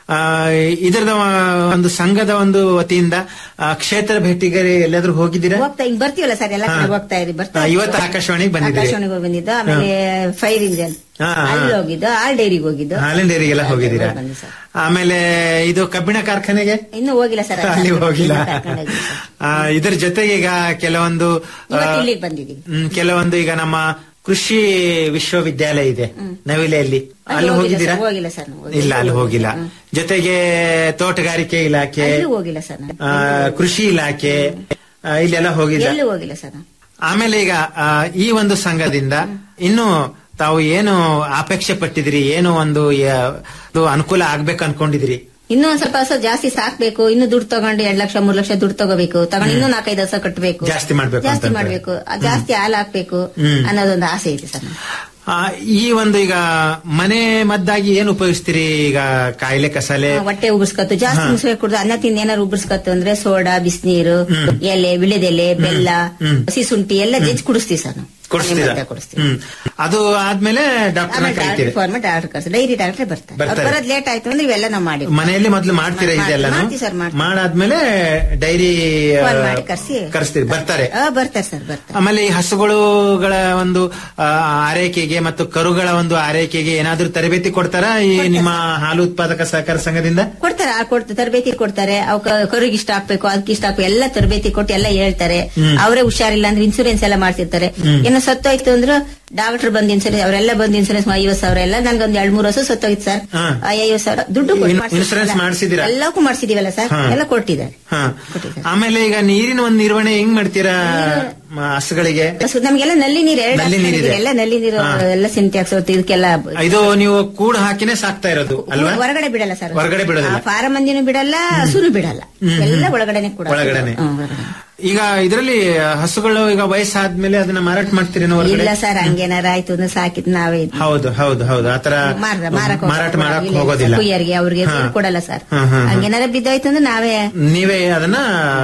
ಆ, ಇದರದ ಒಂದು ಸಂಘದ ಒಂದು ವತಿಯಿಂದ ಆ, ಕ್ಷೇತ್ರ ಭೇಟಿಗೆ ಎಲ್ಲಾದ್ರೂ ಹೋಗಿದ್ದೀರಾ ಹೋಗ್ತಾ ಹಿಂಗ್ ಬರ್ತೀವಲ್ಲ ಸರ್ ಎಲ್ಲ ಕಡೆ ಹಾ. ಹೋಗ್ತಾ ಇರಿ ಬರ್ತಾ ಹಾ, ಇರ್ತೀವಿ. ಇವತ್ತು ಆಕಾಶವಾಣಿಗೆ ಬಂದಿದ್ದೀರಿ. ಆಕಾಶವಾಣಿಗೆ ಹೋಗಿ ಬಂದಿದ್ದು ಆಮೇಲೆ ಫೈರ್ ಇಂಜನ್ ಹಾ, ಹಾ. ಅಲ್ಲಿ ಹೋಗಿದ್ದು ಆಲ್ ಡೈರಿಗೆ ಹೋಗಿದ್ದು ಹಾಲಿನ ಡೈರಿಗೆಲ್ಲ ಹೋಗಿದ್ದೀರಾ ಬಂದೆ ಸರ್. ಆಮೇಲೆ ಇದು ಕಬ್ಬಿಣ ಕಾರ್ಖಾನೆಗೆ ಇನ್ನೂ ಹೋಗಿಲ್ಲ ಸರ್ ಅಲ್ಲಿ ಹೋಗಿಲ್ಲ ಕರ್ಕೊಂಡು ಹೋಗಿದ್ದು ಸರ್. ಆ, ಇದ್ರ ಜೊತೆಗೆ ಈಗ ಕೆಲವೊಂದು ಆ, ಇವತ್ತು ಇಲ್ಲಿಗೆ ಬಂದಿದ್ದೀವಿ ಹ್ಮ್, ಕೆಲವೊಂದು ಈಗ ನಮ್ಮ ಕೃಷಿ ವಿಶ್ವವಿದ್ಯಾಲಯ ಇದೆ ನವಿಲೆಯಲ್ಲಿ ಅಲ್ಲಿ ಅಲ್ಲಿ ಹೋಗಿಲ್ಲ ಹೋಗಿದ್ದೀರಾ ಸರ್, ಹೋಗಿಲ್ಲ ಸರ್ ನಾವು. ಇಲ್ಲ ಅಲ್ಲಿ ಹೋಗಿಲ್ಲ ಜೊತೆಗೆ ತೋಟಗಾರಿಕೆ ಇಲಾಖೆ ಅಲ್ಲೂ ಹೋಗಿಲ್ಲ ಸರ್ ನಾನು. ಆ, ಕೃಷಿ ಇಲಾಖೆ ಆ, ಇಲ್ಲೆಲ್ಲ ಹೋಗಿಲ್ಲ ಎಲ್ಲೂ ಹೋಗಿಲ್ಲ ಸರ್ ನಾನು. ಆಮೇಲೆ ಈಗ ಆ, ಈ ಒಂದು ಸಂಘದಿಂದ ಇನ್ನು ತಾವು ಏನು ಅಪೇಕ್ಷೆ ಪಟ್ಟಿದಿರಿ ಏನು ಒಂದು ಯ- ಇದು ಅನುಕೂಲ ಆಗ್ಬೇಕು ಅನ್ಕೊಂಡಿದಿರಿ ಇನ್ನೂ ಒಂದ್ ಸ್ವಲ್ಪ ಹಸ ಜಾಸ್ತಿ ಸಾಕ್ಬೇಕು ಇನ್ನು ದುಡ್ಡು ತಗೊಂಡು ಎರಡ್ ಲಕ್ಷ ಮೂರ್ ಲಕ್ಷ ದುಡ್ಡು ತಗೋಬೇಕು ತಗೊಂಡು ಇನ್ನೂ ನಾಲ್ಕೈದು ಹಸ ಕಟ್ಟಬೇಕು ಜಾಸ್ತಿ ಮಾಡ್ಬೇಕು ಜಾಸ್ತಿ ಅಂತ ಮಾಡ್ಬೇಕು ಆ, ಜಾಸ್ತಿ ಹಾಲು ಹಾಕ್ಬೇಕು ಹ್ಮ್. ಅನ್ನೋದೊಂದು ಆಸೆ ಇದೆ ಸರ್ ಆ, ಈ ಒಂದು ಈಗ ಮನೆ ಮದ್ದಾಗಿ ಏನು ಉಪಯೋಗಿಸ್ತೀರಿ ಈಗ ಕಾಯಿಲೆ ಕಸಾಲೆ ಹೊಟ್ಟೆ ಉಬ್ಬಿಸ್ಕತ್ತು ಜಾಸ್ತಿ ಮುಸುವೆ ಕುಡ್ದು ಅನ್ನ ತಿಂದು ಏನಾರು ಉಬ್ಬಿಸ್ಕತ್ತು ಅಂದ್ರೆ ಸೋಡಾ ಬಿಸಿನೀರು ಎಲೆ ವಿಳೆದೆಲೆ ಬೆಲ್ಲ ಹಸಿ ಶುಂಠಿ ಎಲ್ಲ ಜಜ್ಜಿ ಕುಡಿಸ್ತೀವಿ ಸರ್ ನಾವು ಕೊಡಿಸ್ತೀರಾ ಮನೆ ಮದ್ದೇ ಕೊಡಿಸ್ತೀವಿ ಹ್ಮ್ ಅದು ಆದ್ಮೇಲೆ ಡಾಕ್ಟರ್ ಕರಿತೀರಿ ಫಾರ್ಮೆಟ್ ಡಾಕ್ಟರ್ ಕರ್ಸಿ ಡೈರಿ ಡಾಕ್ಟ್ರೆ ಬರ್ತಾರೆ ಅವ್ರು ಬರ್ತಾರೆ. ಬರೋದ್ ಲೇಟ್ ಆಯ್ತು ಅಂದ್ರೆ ಇವೆಲ್ಲ ನಾವು ಮಾಡಿ ಮನೆಯಲ್ಲಿ ಮೊದ್ಲು ಮಾಡ್ತೀರಾ ಮಾಡ್- ಇದೆಲ್ಲ ಮಾಡ್ತೀವಿ ಸರ್, ಮಾಡ್ತೀವಿ. ಮಾಡಾದ್ಮೇಲೆ ಡೈರಿ ಆ, ಫೋನ್ ಮಾಡಿ ಕರ್ಸಿ ಕರೆಸ್ತೀರಿ ಬರ್ತಾರೆ ಆ, ಬರ್ತಾರೆ ಸರ್ ಬರ್ತಾರೆ ಆಮೇಲೆ ಈ ಹಸುಗಳುಗಳ ಒಂದು ಆ, ಆರೈಕೆಗೆ ಮತ್ತು ಕರುಗಳ ಒಂದು ಆರೈಕೆಗೆ ಏನಾದ್ರೂ ತರಬೇತಿ ಕೊಡ್ತಾರಾ ಈ ನಿಮ್ಮ ಹಾಲು ಉತ್ಪಾದಕ ಸಹಕಾರ ಸಂಘದಿಂದ ಕೊಡ್ತಾರೆ ಆ ಕೊಡ್ತಾರೆ ತರಬೇತಿ ಕೊಡ್ತಾರೆ ಅವಕ್ಕ ಕರುಗೆ ಇಷ್ಟ ಹಾಕ್ಬೇಕು ಅದಕ್ಕೆ ಇಷ್ಟ ಹಾಕ್ಬೇಕು ಎಲ್ಲ ತರಬೇತಿ ಕೊಟ್ಟು ಎಲ್ಲ ಹೇಳ್ತಾರೆ ಅವರೇ ಹುಷಾರಿಲ್ಲ ಅಂದ್ರೆ ಇನ್ಸೂರೆನ್ಸ್ ಎಲ್ಲ ಮಾಡ್ತಿರ್ತಾರೆ ಏನೋ ಸತ್ತೋಯ್ತು ಅಂದ್ರೆ ಡಾಕ್ಟರ್ ಬಂದ್ ಇನ್ಸೂರೆನ್ಸ್ ಅವರೆಲ್ಲ ಬಂದ್ ಇನ್ಸೂರೆನ್ಸ್ ಐವತ್ ಸಾವಿರ ಎಲ್ಲ ನನ್ಗೊಂದ್ ಎರಡ್ ಮೂರು ವರ್ಷ ಸತ್ತೋಗಿತ್ತು ಸರ್ ಹಾ. ಐವತ್ ಸಾವಿರ ದುಡ್ಡು ಕೊಟ್ಟು ಇನ್- ಮಾಡ್ಸಿದ್ದೀವಲ್ಲ. ಇನ್ಸೂರೆನ್ಸ್ ಮಾಡ್ಸಿದ್ದೀರಾ? ಎಲ್ಲಕ್ಕೂ ಮಾಡ್ಸಿದೀವಲ್ಲ ಸರ್ ಹಾ. ಎಲ್ಲ ಕೊಟ್ಟಿದ್ದಾರೆ ಹಾ ಕೊಟ್ಟಿದ್ದಾರೆ. ಆಮೇಲೆ ಈಗ ನೀರಿನ ಒಂದು ನಿರ್ವಹಣೆ ಹೆಂಗ್ ಮಾಡ್ತೀರಾ ಮ, ಹಸುಗಳಿಗೆ ಸೊ ನಮ್ಗೆಲ್ಲ ನಲ್ಲಿ ನೀರು ಎರಡು ನಲ್ಲಿ ನೀರಿದೆ. ಎಲ್ಲ ನಲ್ಲಿ ನೀರು ಹಾ. ಎಲ್ಲ ಸಿಂಟ್ಯಾಕ್ಸ್ ಇದಕ್ಕೆಲ್ಲ ಇದು ನೀವು ಕೂಡು ಹಾಕಿನೇ ಸಾಕ್ತಾ ಇರೋದು ಅಲ್ವಾ ಹೊರಗಡೆ ಬಿಡಲ್ಲ ಸರ್ ಹೊರಗಡೆ ಬಿಡೋದಿಲ್ಲ. ಫಾರಂ ಮಂದಿನೂ ಬಿಡಲ್ಲ ಹಸುನು ಬಿಡಲ್ಲ ಎಲ್ಲ ಒಳಗಡೆನೆ ಕೂಡ ಒಳಗಡೆನೆ. ಹ್ಮ್, ಒಳಗಡೆ. ಈಗ ಇದರಲ್ಲಿ ಹಸುಗಳು ಈಗ ವಯಸ್ಸಾದ್ಮೇಲೆ ಅದನ್ನ ಮಾರಾಟ ಮಾಡ್ತೀರೇನೋ ಹೊರಗಡೆ ಇಲ್ಲ ಸರ್ ಹಂಗೇನಾರ ಆಯ್ತು ಅಂದ್ರೆ ಸಾಕಿದ್ ನಾವೇ ಇದ್- ಹೌದು ಹೌದು ಹೌದು ಆತರ ಮಾರ- ಮಾರಕ್ ಮಾರಾಟ ಹೋಗಲ್ಲ. ಮಾಡಕ್ ಇಲ್ಲ, ಹೋಗೋದಿಲ್ಲ ಕುಯ್ಯರ್ಗೆ ಅವ್ರಿಗೆ ಹಾ. ಕೊಡಲ್ಲ ಸರ್ ಹಾ, ಹಾ, ಹಾ. ಹಂಗೇನಾರ ಬಿದ್ದಾಯ್ತು ಅಂದ್ರೆ ನಾವೇ ನೀವೇ ಅದನ್ನ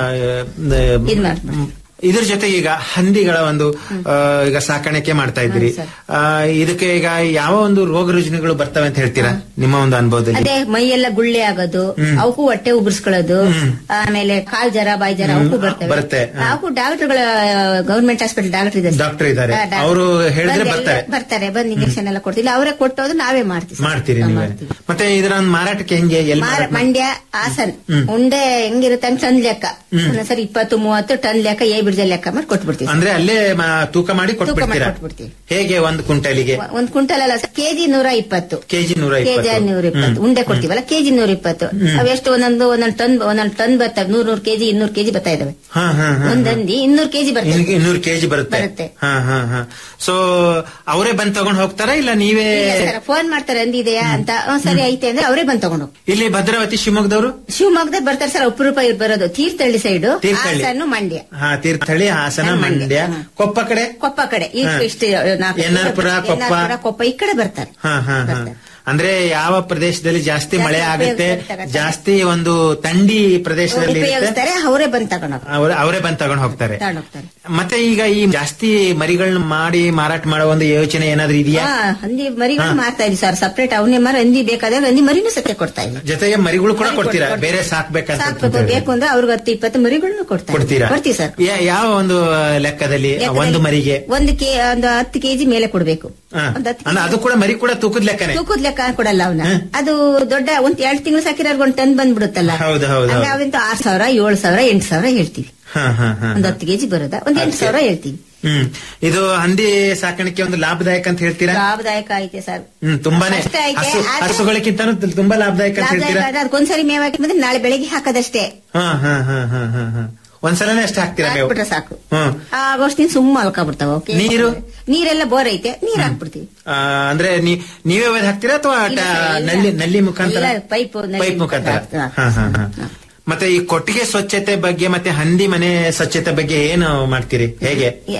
ಆ, ಇದ್ ಮಾಡ್ತೀವಿ. ಇದ್ರ ಜೊತೆ ಈಗ ಹಂದಿಗಳ ಒಂದು ಆ, ಈಗ ಸಾಕಾಣಿಕೆ ಮಾಡ್ತಾ ಇದ್ದೀರಿ ಹಾ, ಸರ್. ಆ, ಇದಕ್ಕೆ ಈಗ ಯಾವ ಒಂದು ರೋಗ ರುಜಿನಗಳು ಬರ್ತವೆ ಅಂತ ಹೇಳ್ತೀರಾ ನಿಮ್ಮ ಒಂದು ಅನುಭವದಲ್ಲಿ ಅದೇ ಮೈಯೆಲ್ಲ ಗುಳ್ಳೆ ಆಗೋದು ಅವಕ್ಕೂ ಹೊಟ್ಟೆ ಉಬ್ಬಿಸ್ಕೊಳ್ಳೋದು ಆಮೇಲೆ ಕಾಲ್ ಜರ ಬಾಯಿ ಜರ ಅವಕ್ಕೂ ಬರುತ್ತೆ, ಬರ್ತವೆ ಹಾ. ಅವಕ್ಕೂ ಡಾಕ್ಟರ್ಗಳ ಗವರ್ಮೆಂಟ್ ಹಾಸ್ಪಿಟಲ್ ಡಾಕ್ಟರ್ ಇದೆ ಡಾಕ್ಟರ್ ಇದ್ದಾರೆ. ಹಾ, ಡಾಕ್ಟರ್. ಅವ್ರು ಹೇಳಿದ್ರೆ ಬಂದ್ ಎಲ್ಲ ಬರ್ತಾರೆ. ಬರ್ತಾರೆ ಬಂದ್ ಇಂಜೆಕ್ಷನ್ ಎಲ್ಲ ಕೊಡ್ತಿಲ್ಲ ಅವರೇ ಕೊಟ್ಟೋದು ನಾವೇ ಮಾಡ್ತೀವಿ ಸರ್. ಮಾಡ್ತೀರಿ ಹಾ, ನೀವೇ ಮಾಡ್ತೀವಿ. ಮತ್ತೆ ಇದರ ಒಂದು ಮಾರಾಟಕ್ಕೆ ಹೆಂಗೆ ಎಲ್ಲಿ ಮಾರ- ಮಾರಾಟ ಮಾಡ್- ಮಂಡ್ಯ ಹಾಸನ್ ಉಂಡೆ ಹೆಂಗಿರುತ್ತೆ ಹಂಗ್ ಟನ್ ಲೆಕ್ಕ ಒಂದೊಂದ್ಸರಿ ಇಪ್ಪತ್ತು ಮೂವತ್ತು ಟನ್ ಲೆಕ್ಕ ಏ ಬಿಡ್ಜ ಲೆಕ್ಕ ಮಾಡಿ ಕೊಟ್ಬಿಡ್ತೀವಿ ಅಂದ್ರೆ ಅಲ್ಲೇ ಮ- ತೂಕ ಮಾಡಿ ತೂಕ ಮಾಡಿ ಕೊಟ್ಬಿಡ್ತೀರಾ ಕೊಟ್ಬಿಡ್ತೀವಿ. ಹೇಗೆ ಒಂದು ಕ್ವಿಂಟಲಿಗೆ ಒಂದ್ ಕ್ವಿಂಟಲ್ ಅಲ್ಲ ಸರ್ ಕೆಜಿ ನೂರ ಇಪ್ಪತ್ತು ಕೆಜಿ ನೂರ ಕೆಜಿ ಇಪ್ಪತ್ತು ನೂರ ಇಪ್ಪತ್ತು ಉಂಡೆ ಕೊಡ್ತೀವಲ್ಲ ಕೆಜಿ ನೂರ ಇಪ್ಪತ್ತು ಅವೆಷ್ಟು ಒಂದೊಂದು ಒಂದೊಂದು ಟನ್ ಒಂದೊಂದು ಟನ್ ಬರ್ತವೆ ನೂರ್ ನೂರ್ ಕೆಜಿ ಇನ್ನೂರು ಕೆಜಿ ಬರ್ತಾ ಇದಾವೆ ಹಾ ಹಾ ಹಾ ಒಂದಂದಿ ಇನ್ನೂರು ಕೆಜಿ ಬರ್ತವೆ ಇನ್ನೂರು ಕೆಜಿ ಬರುತ್ತೆ ಬರುತ್ತೆ. ಹಾ ಹಾ ಹಾ ಸೊ ಅವರೇ ಬಂದ್ ತಗೊಂಡ್ ಹೋಗ್ತಾರಾ ಇಲ್ಲ ನೀವೇ ಫೋನ್ ಮಾಡ್ತಾರೆ ಅಂದಿದೆಯಾ ಅಂತ ಹ್ಮ್, ಸರಿ ಐತೆ ಅಂದ್ರೆ ಅವರೇ ಬಂದ್ ತಗೊಂಡು ಹೋಗ್ತಾರೆ. ಇಲ್ಲಿ ಭದ್ರಾವತಿ ಶಿವಮೊಗ್ಗದವರು ಶಿವಮೊಗ್ಗದಾಗ ಬರ್ತಾರೆ ಸರ್ ಅಪರೂಪ ಇವ್ರು ಬರೋದು ತೀರ್ಥಹಳ್ಳಿ ಸೈಡ್ ತೀರ್ಥಹಳ್ಳಿ. ಹಾಸನ್ನು ಮಂಡ್ಯ ಹಾ ತೀರ್ಥಹಳ್ಳಿ ಹಾಸನ ಮಂಡ್ಯ. ಮಂಡ್ಯ ಹಾ. ಕೊಪ್ಪ ಕಡೆ ಕೊಪ್ಪ ಕಡೆ ಈ ಹಾ. ಇಷ್ಟು ನಾಲ್ಕು ಎನ್ನಾರ್ಪುರ, ಕೊಪ್ಪ. ಎನ್ನಾರ್ಪುರ, ಕೊಪ್ಪ ಈ ಕಡೆ ಬರ್ತಾರೆ ಹಾ ಹಾ ಹಾ ಬರ್ತಾರೆ. ಅಂದ್ರೆ ಯಾವ ಪ್ರದೇಶದಲ್ಲಿ ಜಾಸ್ತಿ ಮಳೆ ಜಾಸ್ತಿ ಆಗುತ್ತೆ ಉಪಯೋಗಿಸ್ತಾರೆ. ಜಾಸ್ತಿ ಒಂದು ತಂಡಿ ಪ್ರದೇಶದಲ್ಲಿ ಇರುತ್ತೆ ಉಪಯೋಗಿಸ್ತಾರೆ ಅವರೇ ಬಂದ್ ತಗೊಂಡು ಹೋಗ್ತಾರೆ. ಅವ್ರ- ಅವರೇ ಬಂದ್ ತಗೊಂಡ್ ಹೋಗ್ತಾರೆ ತಗೊಂಡ್ ಹೋಗ್ತಾರೆ ಮತ್ತೆ ಈಗ ಈ ಜಾಸ್ತಿ ಮರಿಗಳನ್ನ ಮಾಡಿ ಮಾರಾಟ ಮಾಡೋ ಒಂದು ಯೋಚನೆ ಏನಾದ್ರೂ ಇದೆಯಾ ಹಾ ಹಂದಿ ಮರಿಗಳು ಹಾ. ಮಾರ್ತಾ ಇದೀವಿ ಸರ್ ಸಪರೇಟ್ ಅವನೇ ಮರ ಹಂದಿ ಬೇಕಾದ್ರೆ ಹಂದಿ ಮರಿನೂ ಸತ್ಯ ಕೊಡ್ತಾ ಇದೀವಿ ಜೊತೆಗೆ ಮರಿಗಳು ಕೂಡ ಮರಿ ಕೊಡ್ತೀರಾ ಕೊಡ್ತೀವಿ. ಬೇರೆ ಸಾಕ್ಬೇಕಂತ ಸಾಕ್ಬೇಕು ಬೇಕು ಅಂದ್ರೆ ಅವ್ರಿಗೆ ಹತ್ತು ಇಪ್ಪತ್ತು ಮರಿಗಳನ್ನು ಕೊಡ್ತಾರೆ ಕೊಡ್ತೀರಾ ಕೊಡ್ತೀವಿ ಸರ್ ಯಾ- ಯಾವ ಒಂದು ಲೆಕ್ಕದಲ್ಲಿ ಲೆಕ್ಕದಲ್ಲಿ ಒಂದು ಮರಿಗೆ ಒಂದು ಕೆ ಒಂದು ಹತ್ತು ಕೆಜಿ ಮೇಲೆ ಕೊಡ್ಬೇಕು ಹಾ. ಒಂದು ಹತ್ತು ಅಂದ್ರೆ ಅದು ಕೂಡ ಮರಿ ಕೂಡ ತೂಕದ ಲೆಕ್ಕನೆ ತೂಕದ ಲೆಕ್ಕ ಕೊಡಲ್ಲ ಅವನ ಹ್ಮ್. ಅದು ದೊಡ್ಡ ಒಂದ್ ಎರಡ್ ತಿಂಗಳು ಸಾಕಿರೋರ್ಗೆ ಒಂದ್ ಟನ್ ಬಂದ್ಬಿಡುತ್ತಲ್ಲ ಹೌದು, ಹೌದು, ಹಂಗ ಹೌದು. ಅವಂತೂ ಆರ್ ಸಾವಿರ ಏಳು ಸಾವಿರ ಎಂಟು ಸಾವಿರ ಹೇಳ್ತೀವಿ ಹಾ ಹಾ ಹಾ ಒಂದ್ ಹತ್ತು ಕೆಜಿ ಬರೋದ ಒಂದ್ ಎಂಟು ಹತ್ತು ಸಾವಿರ ಹೇಳ್ತೀವಿ ಹ್ಮ್ ಇದು ಹಂದಿ ಸಾಕಾಣಿಕೆ ಒಂದು ಲಾಭದಾಯಕ ಅಂತ ಹೇಳ್ತೀರಾ ಲಾಭದಾಯಕ ಐತೆ ಸರ್ ಹ್ಮ್ ತುಂಬಾನೇ ಅಷ್ಟೇ ಐತೆ, ಹಸು ಆದ್ರೆ- ಹಸುಗಳಿಗಿಂತಾನು ತುಂಬಾ ಲಾಭದಾಯಕ ಅಂತ ಲಾಭದಾಯಕ ಹೇಳ್ತೀರಾ ಆದ್ರೆ ಅದಕ್ಕೊಂದ್ಸರಿ ಮೇವ್ ಹಾಕಿ ಬಂದ್ರೆ ನಾಳೆ ಬೆಳಿಗ್ಗೆ ಹಾಕೋದಷ್ಟೇ ಹಾ ಹಾ ಹಾ ಹಾ ಹಾ ಹಾ ಒಂದ್ಸಲನೇ ಅಷ್ಟೇ ಹಾಕ್ತೀರಾ ಮೇವು ಹಾಕ್ಬಿಟ್ರೆ ಸಾಕು ಹ್ಮ್ ಆಗೋಷ್ಟಿನ ಸುಮ್ಮ ಮಲ್ಕೊಬಿಡ್ತಾವ ಓಕೆ ನೀರು? ನೀರೆಲ್ಲ ಬೋರ್ ಐತೆ ನೀರ್ ಹಾಕ್ಬಿಡ್ತೀವಿ ಆ, ಅಂದ್ರೆ ನೀ- ನೀವೇ ಒಯ್ದು ಹಾಕ್ತೀರಾ ಅಥವಾ ಇಲ್ಲ ಟ- ಸರ್, ಇಲ್ಲ. ನಲ್ಲಿ ನಲ್ಲಿ ಮುಖಾಂತರ ಇಲ್ಲ, ಪೈಪು, ನಲ್ಲಿ ಪೈಪ್ ಮುಖಾಂತರ ಮುಖಾಂತರ ಹಾ ಹಾ ಹಾ ಮತ್ತೆ ಈ ಕೊಟ್ಟಿಗೆ ಸ್ವಚ್ಛತೆ ಬಗ್ಗೆ ಮತ್ತೆ ಹಂದಿ ಮನೆ ಸ್ವಚ್ಛತೆ ಬಗ್ಗೆ ಏನು ಮಾಡ್ತೀರಿ ಹೇಗೆ ನಾವೇ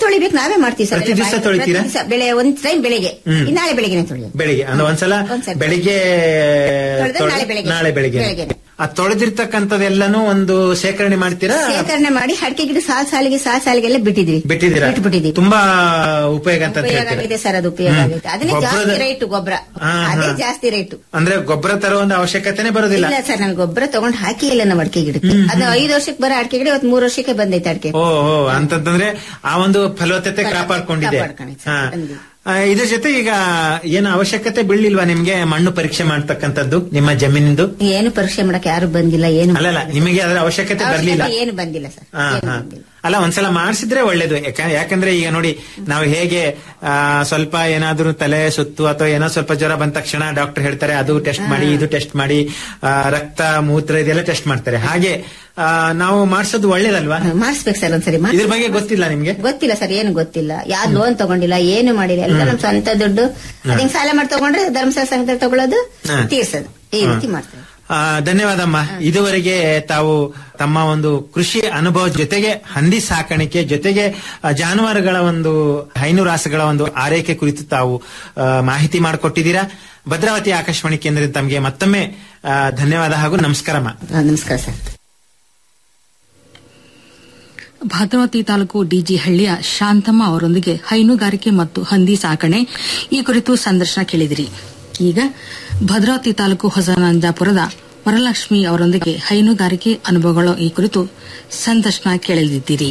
ತೊಳಿಬೇಕು ನಾವೇ ಮಾಡ್ತೀವಿ ಸರ್ ಪ್ರತಿ ಎಲ್ಲ ದಿವ್ಸ ಬಾಯಿ- ತೊಳಿತೀರಾ? ಪ್ರತಿ ದಿವ್ಸ ಬೆಳೆ ಒಂದ್ ಟೈಮ್ ಬೆಳಿಗ್ಗೆ ಹ್ಮ್. ಇನ್ನು ನಾಳೆ ಬೆಳಿಗ್ಗೆ ತೊಳಿ ಬೆಳಿಗ್ಗೆ ಅಂದ್ರೆ ಒಂದ್ಸಲ ಒಂದ್ಸಲ. ಬೆಳಿಗ್ಗೆ ತೊಳ್ದ್ರೆ ತೊಳ್- ನಾಳೆ ಬೆಳಿಗ್ಗೆ. ನಾಳೆ ಬೆಳಿಗ್ಗೆ ಬೆಳಿಗ್ಗೆ. ಆ ತೊಳೆದಿರ್ತಕ್ಕಂಥದ್ದೆಲ್ಲನೂ ಒಂದು ಶೇಖರಣೆ ಮಾಡ್ತೀರಾ ಶೇಖರಣೆ ಮಾಡಿ ಅಡಿಕೆ ಗಿಡ ಸಾಲ್ ಸಾಲಿಗೆ ಸಾಲ್ ಸಾಲಿಗೆಲ್ಲ ಬಿಟ್ಟಿದ್ವಿ ಬಿಟ್ಟಿದ್ದೀರಾ ಬಿಟ್ಟಿದ್ದೀವಿ ತುಂಬಾ ಉಪಯೋಗ ಅಂತ ಉಪಯೋಗ ಹೇಳ್ತೀರಾ ಆಗಿದೆ ಸರ್ ಅದು ಉಪಯೋಗ ಹ್ಮ್. ಆಗಿದೆ ಅದನ್ನೇ ಗೊಬ್ಬರದ- ಜಾಸ್ತಿ ರೇಟ್ ಗೊಬ್ಬರ ಹಾ, ಅದೇ ಹಾ. ಜಾಸ್ತಿ ರೇಟು ಅಂದ್ರೆ ಗೊಬ್ಬರ ತರೋ ಒಂದು ಅವಶ್ಯಕತೆನೆ ಬರೋದಿಲ್ಲ ಇಲ್ಲ ಸರ್ ನಾನು ಗೊಬ್ಬರ ತಗೊಂಡ್ ಹಾಕಿ ಇಲ್ಲ ನಮ್ಮ ಅಡಿಕೆ ಗಿಡಕ್ಕೆ ಅದು ಐದು ವರ್ಷಕ್ಕೆ ಬರೋ ಅಡಿಕೆ ಗಿಡ ಇವತ್ತು ಮೂರು ವರ್ಷಕ್ಕೆ ಬಂದೈತೆ ಅಡಿಕೆ ಓ ಓ ಅಂತಂದ್ರೆ ಆ ಒಂದು ಫಲವತ್ತತೆ ಫಲವತ್ತತೆ ಕಾಪಾಡ್ಕೊಂಡಿದೆ ಕಾಪಾಡ್ಕೊಂಡಿದೆ, ಹಾ. ಬಂದಿದೆ. ಆ, ಇದ್ರ ಜೊತೆ ಈಗ ಏನು ಅವಶ್ಯಕತೆ ಬೀಳಿಲ್ವಾ ನಿಮ್ಗೆ ಮಣ್ಣು ಪರೀಕ್ಷೆ ಮಾಡ್ತಕ್ಕಂಥದ್ದು ನಿಮ್ಮ ಜಮೀನಿಂದು ಏನು ಪರೀಕ್ಷೆ ಮಾಡಕ್ ಯಾರು ಬಂದಿಲ್ಲ ಏನು ಅಲ್ಲಲ್ಲ ನಿಮಗೆ ಅದರ ಅವಶ್ಯಕತೆ ಬರ್ಲಿಲ್ಲ ಅವಶ್ಯಕತೆ ಏನು ಬಂದಿಲ್ಲ ಸರ್ ಹಾ, ಏನು ಹಾ. ಬಂದಿಲ್ಲ. ಅಲ್ಲ ಒಂದ್ಸಲ ಮಾಡಿಸಿದ್ರೆ ಒಳ್ಳೇದು ಯಾಕ- ಯಾಕಂದ್ರೆ ಈಗ ನೋಡಿ ನಾವು ಹೇಗೆ ಆ, ಸ್ವಲ್ಪ ಏನಾದ್ರೂ ತಲೆ ಸುತ್ತು ಅಥವಾ ಏನೋ ಸ್ವಲ್ಪ ಜ್ವರ ಬಂದ ತಕ್ಷಣ ಡಾಕ್ಟರ್ ಹೇಳ್ತಾರೆ ಅದು ಟೆಸ್ಟ್ ಮಾಡಿ ಇದು ಟೆಸ್ಟ್ ಮಾಡಿ ಆ, ರಕ್ತ ಮೂತ್ರ ಇದೆಲ್ಲ ಟೆಸ್ಟ್ ಮಾಡ್ತಾರೆ ಹಾಗೆ ಆ, ನಾವು ಮಾಡಿಸೋದು ಒಳ್ಳೇದಲ್ವಾ ಹಾ, ಮಾಡಿಸ್ಬೇಕು ಸರ್ ಒಂದ್ಸರಿ ಮಾಡ್ಸಿ- ಇದ್ರ ಬಗ್ಗೆ ಗೊತ್ತಿಲ್ಲ ನಿಮ್ಗೆ ಗೊತ್ತಿಲ್ಲ ಸರ್ ಏನು ಗೊತ್ತಿಲ್ಲ ಯಾವ್ದು ಲೋನ್ ತಗೊಂಡಿಲ್ಲ ಏನು ಮಾಡಿಲ್ಲ ಎಲ್ಲ ನಮ್ ಸ್ವಂತ ದುಡ್ಡು ಅದೇ ಸಾಲ ಮಾಡಿ ತಗೊಂಡ್ರೆ ಧರ್ಮಸ್ಥಳ ಸಂಘದಲ್ಲಿ ತಗೊಳ್ಳೋದು ಹಾ. ತೀರ್ಸೋದು ಈ ರೀತಿ ಮಾಡ್ತೇವೆ ಆ, ಧನ್ಯವಾದಮ್ಮ ಇದುವರೆಗೆ ತಾವು ತಮ್ಮ ಒಂದು ಕೃಷಿ ಅನುಭವ ಜೊತೆಗೆ ಹಂದಿ ಸಾಕಾಣಿಕೆ ಜೊತೆಗೆ ಆ, ಜಾನುವಾರುಗಳ ಒಂದು ಹೈನುರಾಸುಗಳ ಒಂದು ಆರೈಕೆ ಕುರಿತು ತಾವು ಆ, ಮಾಹಿತಿ ಮಾಡಿಕೊಟ್ಟಿದ್ದೀರಾ ಭದ್ರಾವತಿ ಆಕಾಶವಾಣಿ ಕೇಂದ್ರದಿಂದ ತಮಗೆ ಮತ್ತೊಮ್ಮೆ ಆ, ಧನ್ಯವಾದ ಹಾಗೂ ನಮಸ್ಕಾರಮ್ಮ ಹಾ, ನಮಸ್ಕಾರ ಸರ್ ಭದ್ರಾವತಿ ತಾಲೂಕು ಡಿಜಿ ಹಳ್ಳಿಯ ಶಾಂತಮ್ಮ ಅವರೊಂದಿಗೆ ಹೈನುಗಾರಿಕೆ ಮತ್ತು ಹಂದಿ ಸಾಕಣೆ ಈ ಕುರಿತು ಸಂದರ್ಶನ ಕೇಳಿದಿರಿ ಈಗ ಭದ್ರಾವತಿ ತಾಲೂಕು ಹೊಸನಂಜಾಪುರದ ವರಲಕ್ಷ್ಮಿ ಅವರೊಂದಿಗೆ ಹೈನುಗಾರಿಕೆ ಅನುಭವಗಳು ಈ ಕುರಿತು ಸಂದರ್ಶನ ಕೇಳಲಿದ್ದೀರಿ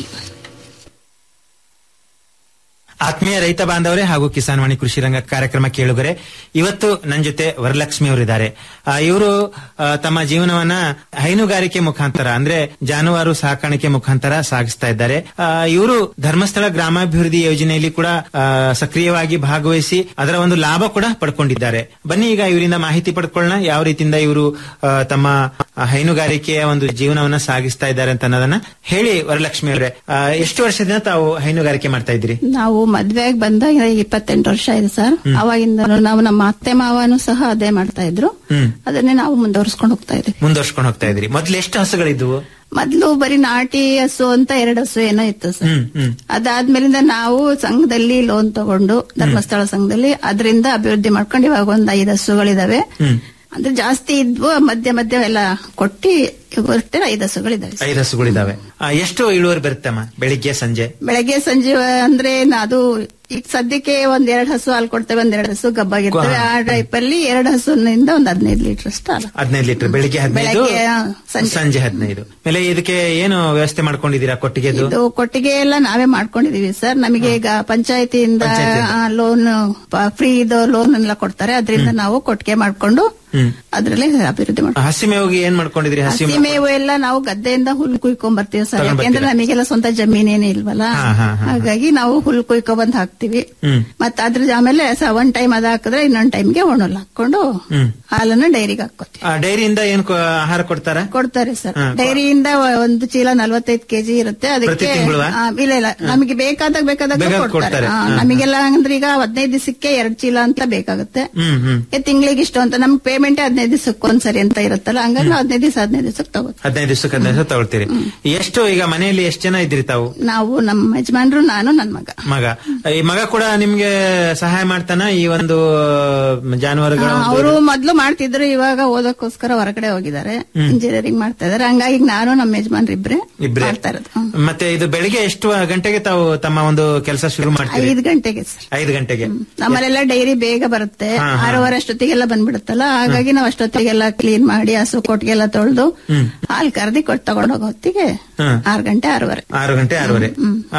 ಆತ್ಮೀಯ ರೈತ ಬಾಂಧವರೇ ಹಾಗೂ ಕಿಸಾನ್ ವಾಣಿ ಕೃಷಿ ರಂಗ ಕಾರ್ಯಕ್ರಮ ಕೇಳುಗರೆ ಇವತ್ತು ನನ್ನ ಜೊತೆ ವರಲಕ್ಷ್ಮಿ ಅವರಿದ್ದಾರೆ ಇವರು ತಮ್ಮ ಜೀವನವನ್ನ ಹೈನುಗಾರಿಕೆ ಮುಖಾಂತರ ಅಂದ್ರೆ ಜಾನುವಾರು ಸಾಕಾಣಿಕೆ ಮುಖಾಂತರ ಸಾಗಿಸ್ತಾ ಇದ್ದಾರೆ ಇವರು ಧರ್ಮಸ್ಥಳ ಗ್ರಾಮಾಭಿವೃದ್ಧಿ ಯೋಜನೆಯಲ್ಲಿ ಕೂಡ ಆ, ಸಕ್ರಿಯವಾಗಿ ಭಾಗವಹಿಸಿ ಅದರ ಒಂದು ಲಾಭ ಕೂಡ ಪಡ್ಕೊಂಡಿದ್ದಾರೆ ಬನ್ನಿ ಈಗ ಇವರಿಂದ ಮಾಹಿತಿ ಪಡ್ಕೊಳ್ಳೋಣ ಯಾವ ರೀತಿಯಿಂದ ಇವರು ಆ, ತಮ್ಮ ಹೈನುಗಾರಿಕೆಯ ಒಂದು ಜೀವನವನ್ನ ಸಾಗಿಸ್ತಾ ಇದ್ದಾರೆ ಅಂತ ಅನ್ನೋದನ್ನ ಹೇಳಿ ವರಲಕ್ಷ್ಮಿ ಅವರೇ ಆ, ಎಷ್ಟು ವರ್ಷದಿಂದ ತಾವು ಹೈನುಗಾರಿಕೆ ಮಾಡ್ತಾ ಇದ್ದೀರಿ ನಾವು ಮದ್ವೆಗ್ ಬಂದ ಇಪ್ಪತ್ತೆಂಟು ವರ್ಷ ಇದೆ ಸರ್ ಅವಾಗಿಂದ ನಾವು ನಮ್ಮ ಅತ್ತೆ ಮಾವನು ಸಹ ಅದೇ ಮಾಡ್ತಾ ಇದ್ರು ಹ್ಮ್. ಅದನ್ನೇ ನಾವು ಮುಂದುವರ್ಸ್ಕೊಂಡು ಹೋಗ್ತಾ ಇದ್ವಿ ಮುಂದುವರ್ಸ್ಕೊಂಡು ಹೋಗ್ತಾ ಇದ್ರಿ ಮೊದ್ಲು ಎಷ್ಟು ಹಸುಗಳಿದ್ವು ಮೊದ್ಲು ಬರೀ ನಾಟಿ ಹಸು ಅಂತ ಎರಡು ಹಸು ಏನೋ ಇತ್ತು ಸರ್ ಹ್ಮ್ ಹ್ಮ್ ಅದಾದ್ಮೇಲಿಂದ ನಾವು ಸಂಘದಲ್ಲಿ ಲೋನ್ ತಗೊಂಡು ಧರ್ಮಸ್ಥಳ ಸಂಘದಲ್ಲಿ ಅದರಿಂದ ಅಭಿವೃದ್ಧಿ ಮಾಡ್ಕೊಂಡು ಇವಾಗ ಒಂದ್ ಐದು ಹಸುಗಳಿದಾವೆ ಹ್ಮ್. ಅಂದ್ರೆ ಜಾಸ್ತಿ ಇದ್ವು ಮಧ್ಯ ಮಧ್ಯ ಎಲ್ಲ ಕೊಟ್ಟಿ ಒಟ್ಟೆ ಐದು ಹಸುಗಳಿದಾವೆ ಸರ್. ಐದು ಹಸುಗಳಿದಾವೆ ಆ, ಎಷ್ಟು ಇಳುವರಿ ಬರುತ್ತಮ್ಮ ಬೆಳಿಗ್ಗೆ ಸಂಜೆ ಬೆಳಗ್ಗೆ ಸಂಜೆ ಅಂದ್ರೆ ನಾ- ಅದು ಈಗ ಸದ್ಯಕ್ಕೆ ಒಂದ್ ಎರಡ್ ಹಸು ಹಾಲು ಕೊಡ್ತೇವೆ ಒಂದ್ ಎರಡ್ ಹಸು ಗಬ್ಬಾಗಿರ್ತವೆ ಆ ಟೈಪ್ ಅಲ್ಲಿ ಎರಡು ಹಸುನಿಂದ ಒಂದ್ ಹದಿನೈದು ಲೀಟರ್ ಅಷ್ಟು ಹಾಲು ಹದಿನೈದು ಲೀಟರ್ ಬೆಳಿಗ್ಗೆ ಹದಿನೈದು ಬೆಳಗ್ಗೆ, ಆ, ಸಂಜೆ. ಸಂಜೆ ಹದಿನೈದು ಆಮೇಲೆ ಇದಕ್ಕೆ ಏನು ವ್ಯವಸ್ಥೆ ಮಾಡ್ಕೊಂಡಿದ್ದೀರಾ ಕೊಟ್ಟಿಗೆದು ಇದು ಕೊಟ್ಟಿಗೆ ಎಲ್ಲ ನಾವೇ ಮಾಡ್ಕೊಂಡಿದೀವಿ ಸರ್ ನಮಗೆ ಈಗ ಪಂಚಾಯತಿಯಿಂದ ಪಂಚಾಯ್ತಿಯಿಂದ. ಲೋನ್ ಫ್ರೀ ಇದು ಲೋನ್ ಎಲ್ಲ ಕೊಡ್ತಾರೆ ಅದರಿಂದ ನಾವು ಕೊಟ್ಟಿಗೆ ಮಾಡ್ಕೊಂಡು ಹ್ಮ್. ಅದ್ರಲ್ಲಿ ಅಭಿವೃದ್ಧಿ ಮಾಡ್ತೀವಿ ಹಸಿ ಮೇವಿಗೆ ಏನ್ ಮಾಡ್ಕೊಂಡಿದ್ರಿ ಹಸಿ ಹಸಿ ಮೇವು ಎಲ್ಲ ನಾವು ಗದ್ದೆಯಿಂದ ಹುಲ್ ಕುಯ್ಕೊಂಡ್ ಬರ್ತೀವಿ ಸರ್ ತಗೊಂಡ್ ಯಾಕೆಂದ್ರೆ ಬರ್ತೀರಾ? ನಮಗೆಲ್ಲ ಸ್ವಂತ ಜಮೀನೇನು ಇಲ್ವಲ್ಲ ಹಾ, ಹಾ, ಹಾ. ಹಾಗಾಗಿ ನಾವು ಹುಲ್ ಕುಯ್ಕೊ ಬಂದ್ ಹಾಕ್ತಿವಿ ಹ್ಮ್. ಮತ್ತ ಅದ್ರ ಆಮೇಲೆ ಒನ್ ಟೈಮ್ ಅದ ಹಾಕಿದ್ರೆ ಇನ್ನೊಂದ್ ಟೈಮ್ಗೆ ಒಣಲ್ ಹಾಕೊಂಡು ಹ್ಮ್. ಹಾಲನ್ನ ಡೈರಿಗೆ ಹಾಕೋತೀವಿ ಆ, ಡೈರಿಯಿಂದ ಏನ್ ಕೊ- ಆಹಾರ ಕೊಡ್ತಾರ ಕೊಡ್ತಾರೆ ಸರ್ ಹಾ. ಡೈರಿಯಿಂದ ಒಂದು ಚೀಲ ನಲವತ್ತೈದು ಕೆಜಿ ಇರುತ್ತೆ ಪ್ರತಿ ಅದಕ್ಕೆ ತಿಂಗ್ಳುವಾ? ಆ, ಇಲ್ಲ ಇಲ್ಲ ನಮಗೆ ಬೇಕಾದಾಗ ಬೇಕಾದಾಗ ಬೇಕಾದಾಗ ಕೊಡ್ತಾರೆ ಕೊಡ್ತಾರೆ. ಆ, ಹಾ, ಹಾ. ನಮಗೆಲ್ಲ ಅಂದ್ರೆ ಈಗ ಹದಿನೈದು ದಿವಸಕ್ಕೆ ಎರಡ್ ಚೀಲ ಅಂತ ಬೇಕಾಗುತ್ತೆ ಹ್ಮ್ ಹ್ಮ್ ತಿಂಗಳಿಗೆ ಇಷ್ಟು ಅಂತ ನಮ್ಗೆ ಪೇಮೆಂಟ್ ಹದಿನೈದು ದಿವಸಕ್ಕೆ ಒಂದ್ಸರಿ ಅಂತ ಇರುತ್ತಲ್ಲ ಹಂಗಾಗಿ ನಾವು ಹದಿನೈದು ದಿವಸ ಹದಿನೈದು ದಿವಸಕ್ಕೆ ತಗೋತೀವಿ ಹದಿನೈದು ದಿವಸಕ್ಕೆ ಹದಿನೈದು ದಿವಸ ತಗೊಳ್ತೀರಿ ಎಷ್ಟು ಈಗ ಮನೆಯಲ್ಲಿ ಎಷ್ಟು ಜನ ಇದ್ರಿ ತಾವು ನಾವು ನಮ್ಮ ಯಜಮಾನ್ರು ನಾನು ನನ್ ಮಗ ಮಗ ಈ ಮಗ ಕೂಡ ನಿಮ್ಗೆ ಸಹಾಯ ಮಾಡ್ತಾನ ಈ ಒಂದು ಜಾನುವಾರುಗಳ ಒಂದು- ಅವರು ಮೊದ್ಲು ಮಾಡ್ತಿದ್ರು ಇವಾಗ ಓದಕ್ಕೋಸ್ಕರ ಹೊರಗಡೆ ಹೋಗಿದ್ದಾರೆ ಇಂಜಿನಿಯರಿಂಗ್ ಮಾಡ್ತಾ ಇದಾರೆ ಹಂಗಾಗಿ ನಾನು ನಮ್ಮ ಯಜಮಾನ್ರು ಇಬ್ರೆ ಇಬ್ರೇ ಮಾಡ್ತಾ ಇರೋದು ಹ್ಮ್. ಮತ್ತೆ ಇದು ಬೆಳಿಗ್ಗೆ ಎಷ್ಟು ಗಂಟೆಗೆ ತಾವು ತಮ್ಮ ಒಂದು ಕೆಲಸ ಶುರು ಮಾಡ್ತೀರಿ ಐದು ಗಂಟೆಗೆ ಸರ್ ಐದು ಗಂಟೆಗೆ ನಮ್ಮಲ್ಲೆಲ್ಲ ಡೈರಿ ಬೇಗ ಬರುತ್ತೆ ಹಾ, ಹಾ. ಆರೂವರೆ ಅಷ್ಟೊತ್ತಿಗೆಲ್ಲ ಬಂದ್ಬಿಡುತ್ತಲ್ಲ ಹಾಗಾಗಿ ನಾವು ಅಷ್ಟೊತ್ತಿಗೆಲ್ಲ ಕ್ಲೀನ್ ಮಾಡಿ ಹಸು ಕೊಟ್ಟಿಗೆಲ್ಲ ತೊಳೆದು ಹಾಲು ಕರೆದಿ ಕೊಟ್ಟು ತಗೊಂಡೋಗೋ ಹೊತ್ತಿಗೆ ಹ್ಮ್. ಆರು ಗಂಟೆ ಆರೂವರೆ ಆರು ಗಂಟೆ ಆರೂವರೆ ಆ,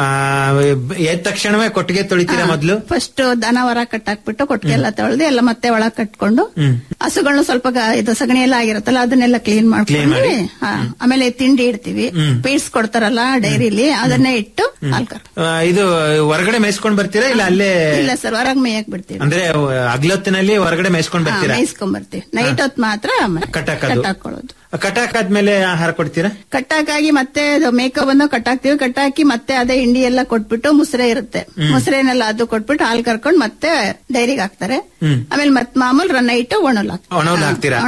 ಎದ್ದ ತಕ್ಷಣವೇ ಕೊಟ್ಟಿಗೆ ತೊಳಿತೀರಾ ಮೊದ್ಲು ಫಸ್ಟ್ ದನ ಹೊರ ಕಟ್ಟಾಕ್ಬಿಟ್ಟು ಕೊಟ್ಟಿಗೆ ಎಲ್ಲ ತೊಳೆದು ಎಲ್ಲ ಮತ್ತೆ ಒಳಗ್ ಕಟ್ಕೊಂಡು ಹಸುಗಳನ್ನ ಸ್ವಲ್ಪ ಗ- ಇದು ಸಗಣಿ ಎಲ್ಲ ಆಗಿರುತ್ತಲ್ಲ ಅದನ್ನೆಲ್ಲ ಕ್ಲೀನ್ Clean ಮಾಡ್ಕೊಂಡು ಮಾಡಿ. ಹಾ, ಆಮೇಲೆ ತಿಂಡಿ ಇಡ್ತೀವಿ ಪೀಡ್ಸ್ ಕೊಡ್ತಾರಲ್ಲ ಡೈರಿಲಿ ಅದನ್ನೇ ಇಟ್ಟು ಹಾಲು ಕರ್ ಆ, ಇದು ಹೊರಗಡೆ ಮೇಯಿಸ್ಕೊಂಡ್ ಬರ್ತೀರಾ ಇಲ್ಲ ಅಲ್ಲೇ ಇಲ್ಲ ಸರ್ ಹೊರಗ್ ಮೇಯಕ್ ಬಿಡ್ತೀವಿ ಅಂದ್ರೆ ಅಗ್ಲೊತ್ತಿನಲ್ಲಿ ಹೊರಗಡೆ ಮೇಯಿಸ್ಕೊಂಡ್ ಬರ್ತೀರಾ ಮೇಯಿಸ್ಕೊಂಡ್ ಬರ್ತೀವಿ ನೈಟ್ ಹೊತ್ತು ಮಾತ್ರ ಕಟ್ಟಾಕೋದು. ಕಟ್ಟಾಕೊಳ್ಳೋದು ಕಟಾಕಾದ್ಮೇಲೆ ಆಹಾರ ಕೊಡ್ತೀರಾ ಕಟ್ಟಾಕಾಗಿ ಮತ್ತೆ ಅದು ಮೇಕಪ್ ಅನ್ನು ಕಟ್ಟಾಕ್ತಿವಿ ಕಟ್ಟಾಕಿ ಮತ್ತೆ ಅದೇ ಹಿಂಡಿ ಎಲ್ಲ ಕೊಟ್ಬಿಟ್ಟು ಮುಸ್ರೆ ಇರುತ್ತೆ ಮುಸ್ರೆನೆಲ್ಲ ಅದು ಕೊಟ್ಬಿಟ್ಟು ಹಾಲು ಕರ್ಕೊಂಡು ಮತ್ತೆ ಡೈರಿಗೆ ಹಾಕ್ತಾರೆ ಆಮೇಲೆ ಮತ್ತೆ ಮಾಮೂಲ್ ನೈಟ್ ಒಣಲ್ ಒಣಹುಲ್ ಹಾಕ್ತೀರಾ ಒಣಹುಲ್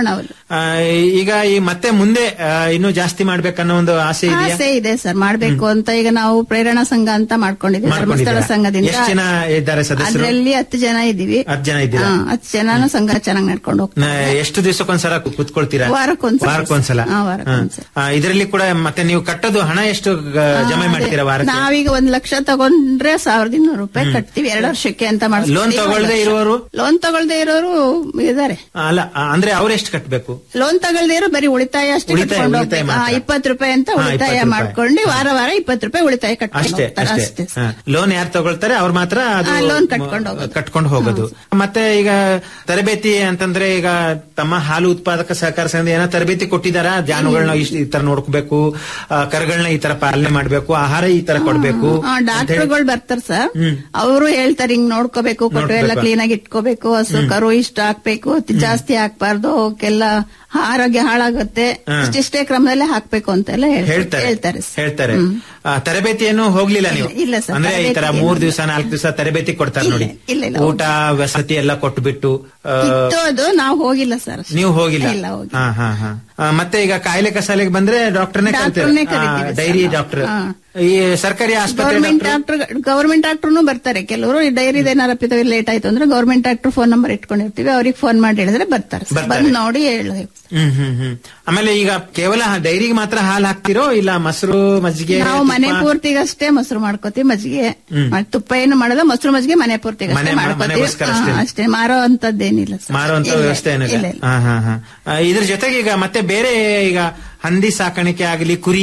ಆ, ಈಗ ಈ ಮತ್ತೆ ಮುಂದೆ ಆ, ಇನ್ನೂ ಜಾಸ್ತಿ ಮಾಡ್ಬೇಕನ್ನೋ ಒಂದು ಆಸೆ ಇದೆಯಾ ಆಸೆ ಇದೆ ಸರ್ ಮಾಡ್ಬೇಕು ಅಂತ ಈಗ ನಾವು ಪ್ರೇರಣಾ ಸಂಘ ಅಂತ ಮಾಡ್ಕೊಂಡಿದ್ದೀವಿ ಧರ್ಮಸ್ಥಳ ಮಾಡ್ಕೊಂಡಿದ್ದೀರಾ? ಸಂಘದಿಂದ ಎಷ್ಟ್ ಜನ ಇದ್ದಾರೆ ಸದಸ್ಯರು? ಅದರಲ್ಲಿ ಹತ್ತು ಜನ ಇದೀವಿ ಹತ್ತು ಜನ ಇದ್ದೀರಾ ಹಾ, ಹತ್ತು ಜನನು ಸಂಘ ಚೆನ್ನಾಗಿ ನಡ್ಕೊಂಡು ಹೋಗ್ತಾರೆ ನ- ಎಷ್ಟು ದಿವಸಕ್ಕೊಂದ್ಸಲ ಕು- ಕುತ್ಕೊಳ್ತೀರಾ ವಾರಕ್ಕೊಂದ್ಸಲ. ವಾರಕ್ಕೊಂದ್ಸಲ ಹಾ, ವಾರಕ್ಕೊಂದ್ಸಲ. ಹಾ. ಆ, ಇದರಲ್ಲಿ ಕೂಡ ಮತ್ತೆ ನೀವು ಕಟ್ಟೋದು ಹಣ ಎಷ್ಟು ಗ- ಜಮೆ ಮಾಡ್ತೀರಾ ವಾರಕ್ಕೆ ನಾವೀಗ ಒಂದ್ ಲಕ್ಷ ತಗೊಂಡ್ರೆ ಸಾವಿರದ ಇನ್ನೂರು ರೂಪಾಯಿ ಕಟ್ತೀವಿ ಎರಡು ವರ್ಷಕ್ಕೆ ಅಂತ ಲೋನ್ ತಗೊಳ್ದೇ ಇರುವವರು ಲೋನ್ ತಗೊಳ್ದೇ ಇರೋರು ಇದಾರೆ ಅಲ್ಲ ಆ, ಅಂದ್ರೆ ಅವ್ರು ಎಷ್ಟು ಕಟ್ಟಬೇಕು ಲೋನ್ ತಗೊಳ್ದೇ ಇರೋ ಬರೀ ಉಳಿತಾಯ ಅಷ್ಟೇ ಉಳಿತಾಯ- ಕಟ್ಕೊಂಡು ಉಳಿತಾಯ ಹೋಗ್ಬೇಕು. ಮಾತ್ರ. ಹಾ, ಇಪ್ಪತ್ತು ರೂಪಾಯಿ ಅಂತ ಹಾ, ಉಳಿತಾಯ 20 ರೂಪಾಯಿ. ಮಾಡ್ಕೊಂಡು ವಾರ ವಾರ ಇಪ್ಪತ್ತು ರೂಪಾಯಿ ಉಳಿತಾಯ ಕಟ್ಕೊಂಡು ಅಷ್ಟೇ ಹೋಗ್ತಾರೆ ಅಷ್ಟೇ ಅಷ್ಟೇ ಹಾ. ಲೋನ್ ಯಾರು ತಗೊಳ್ತಾರೆ ಅವ್ರು ಮಾತ್ರ ಅದು ಹಾ, ಲೋನ್ ಕಟ್ಕೊಂಡು ಹೋಗೋದು. ಕಟ್ಕೊಂಡು ಹೋಗೋದು ಮತ್ತೆ ಈಗ ತರಬೇತಿ ಅಂತಂದ್ರೆ ಈಗ ತಮ್ಮ ಹಾಲು ಉತ್ಪಾದಕ ಸಹಕಾರ ಸಂಘ ಏನೋ ತರಬೇತಿ ಕೊಟ್ಟಿದಾರ ಜಾನುಗಳನ್ನ ಇಷ್ಟ- ಈ ತರ ನೋಡ್ಕೋಬೇಕು ಕರುಗಳನ್ನ ಈ ತರ ಪಾಲನೆ ಮಾಡ್ಬೇಕು ಆಹಾರ ಈ ತರ ಕೊಡ್ಬೇಕು ಅಂತ ಹೇಳಿ- ಡಾಕ್ಟರ್ಗಳು ಬರ್ತಾರ ಸರ್ ಅವರು ಹೇಳ್ತಾರೆ ಹಿಂಗ್ ನೋಡ್ಕೋಬೇಕು ಕೊಟ್ಟು ಎಲ್ಲ ನೋಡ್ಬೇಕು. ಕ್ಲೀನ್ ಆಗಿ ಇಟ್ಕೋಬೇಕು ಹಸು ಕರು ಇಷ್ಟ ಹಾಕ್ಬೇಕು ಅತಿ ಜಾಸ್ತಿ ಹಾಕ್ಬಾರ್ದು ಅವಕ್ಕೆಲ್ಲ ಆರೋಗ್ಯ ಹಾಳಾಗುತ್ತೆ ಹಾ. ಇಷ್ಟಿಷ್ಟೇ ಕ್ರಮದಲ್ಲೇ ಹಾಕ್ಬೇಕು ಅಂತೆಲ್ಲ ಹೇಳ್ತಾರೆ ಹೇಳ್ತಾರೆ ಹೇಳ್ತಾರೆ sir. ಹೇಳ್ತಾರೆ ಹ್ಮ್. ಆ, ತರಬೇತಿಯನ್ನು ಹೋಗ್ಲಿಲ್ಲ ನೀವು ಇಲ್ಲ sir, ಅಂದ್ರೆ ಈ ತರ ತರಬೇತಿ ಮೂರ್ ಏನು ದಿವಸ ನಾಲ್ಕು ದಿವಸ ತರಬೇತಿ ಕೊಡ್ತಾರೆ ನೋಡಿ ಇಲ್ಲ, ಇಲ್ಲ, ಊಟ ವಸತಿ ಎಲ್ಲ ಕೊಟ್ಬಿಟ್ಟು ಆ, ಇತ್ತು ಅದು ನಾವು ಹೋಗಿಲ್ಲ ಸರ್ ನೀವು ಹೋಗಿಲ್ಲ ಇಲ್ಲ ಹೋಗಿ ಹಾ ಹಾ ಹಾ ಆ, ಮತ್ತೆ ಈಗ ಕಾಯಿಲೆ ಕಸಾಲೆಗೆ ಬಂದ್ರೆ ಡಾಕ್ಟರ್ನೇ ಡಾಕ್ಟರ್ನೇ ಕರಿತೀವಿ ಡೈರಿ sir. ಡಾಕ್ಟರ್ ಹಾ. ಈ ಸರ್ಕಾರಿ ಆಸ್ಪತ್ರೆ ಗೌರ್ಮೆಂಟ್ ಡಾಕ್ಟರ್ ಡಾಕ್ಟರ್ ಗೌರ್ಮೆಂಟ್ ಡಾಕ್ಟರ್ನು ಬರ್ತಾರೆ ಕೆಲವರು ಈ ಡೈರಿ ಏನಾರ ಲೇಟ್ ಆಯ್ತು ಅಂದ್ರೆ ಗೌರ್ಮೆಂಟ್ ಡಾಕ್ಟರ್ ಫೋನ್ ನಂಬರ್ ಇಟ್ಕೊಂಡಿರ್ತೀವಿ ಅವ್ರಿಗೆ ಫೋನ್ ಮಾಡಿ ಹೇಳಿದ್ರೆ ಬರ್ತಾರೆ sir. ಬರ್ತಾರೆ. ಬಂದು ನೋಡಿ ಹೇಳಬೇಕು ಹ್ಮ್ ಹ್ಮ್ ಹ್ಮ್ ಆಮೇಲೆ ಈಗ ಕೇವಲ ಡೈರಿಗೆ ಮಾತ್ರ ಹಾಲು ಹಾಕ್ತಿರೋ ಇಲ್ಲ ಮೊಸರು ಮಜ್ಜಿಗೆ ನಾವು ತುಪ್ಪ? ಮನೆ ಪೂರ್ತಿಗಷ್ಟೇ ಮೊಸರು ಮಾಡ್ಕೋತೀವಿ ಮಜ್ಜಿಗೆ ಹ್ಮ್. ಮತ್ತ್ ತುಪ್ಪ ಏನು ಮಾಡೋದು ಮೊಸರು ಮಜ್ಜಿಗೆ ಮನೆ ಪೂರ್ತಿಗಷ್ಟೇ ಮನೆ- ಮಾಡ್ಕೋತೀವಿ ಮನೆಗೋಸ್ಕರ ಅಷ್ಟೇ. ಹಾ, ಅಷ್ಟೇ ಮಾರೋ ಅಂತದ್ದೇನಿಲ್ಲ sir. ಮಾರುವಂತ ಇಲ್ಲ, ವ್ಯವಸ್ಥೆ ಏನಿಲ್ಲ ಇಲ್ಲ, ಇಲ್ಲ. ಹಾ, ಹಾ, ಹಾ. ಆ, ಇದ್ರ ಜೊತೆಗೆ ಈಗ ಮತ್ತೆ ಬೇರೆ ಈಗ ಹಂದಿ ಸಾಕಾಣಿಕೆ ಆಗಲಿ ಕುರಿ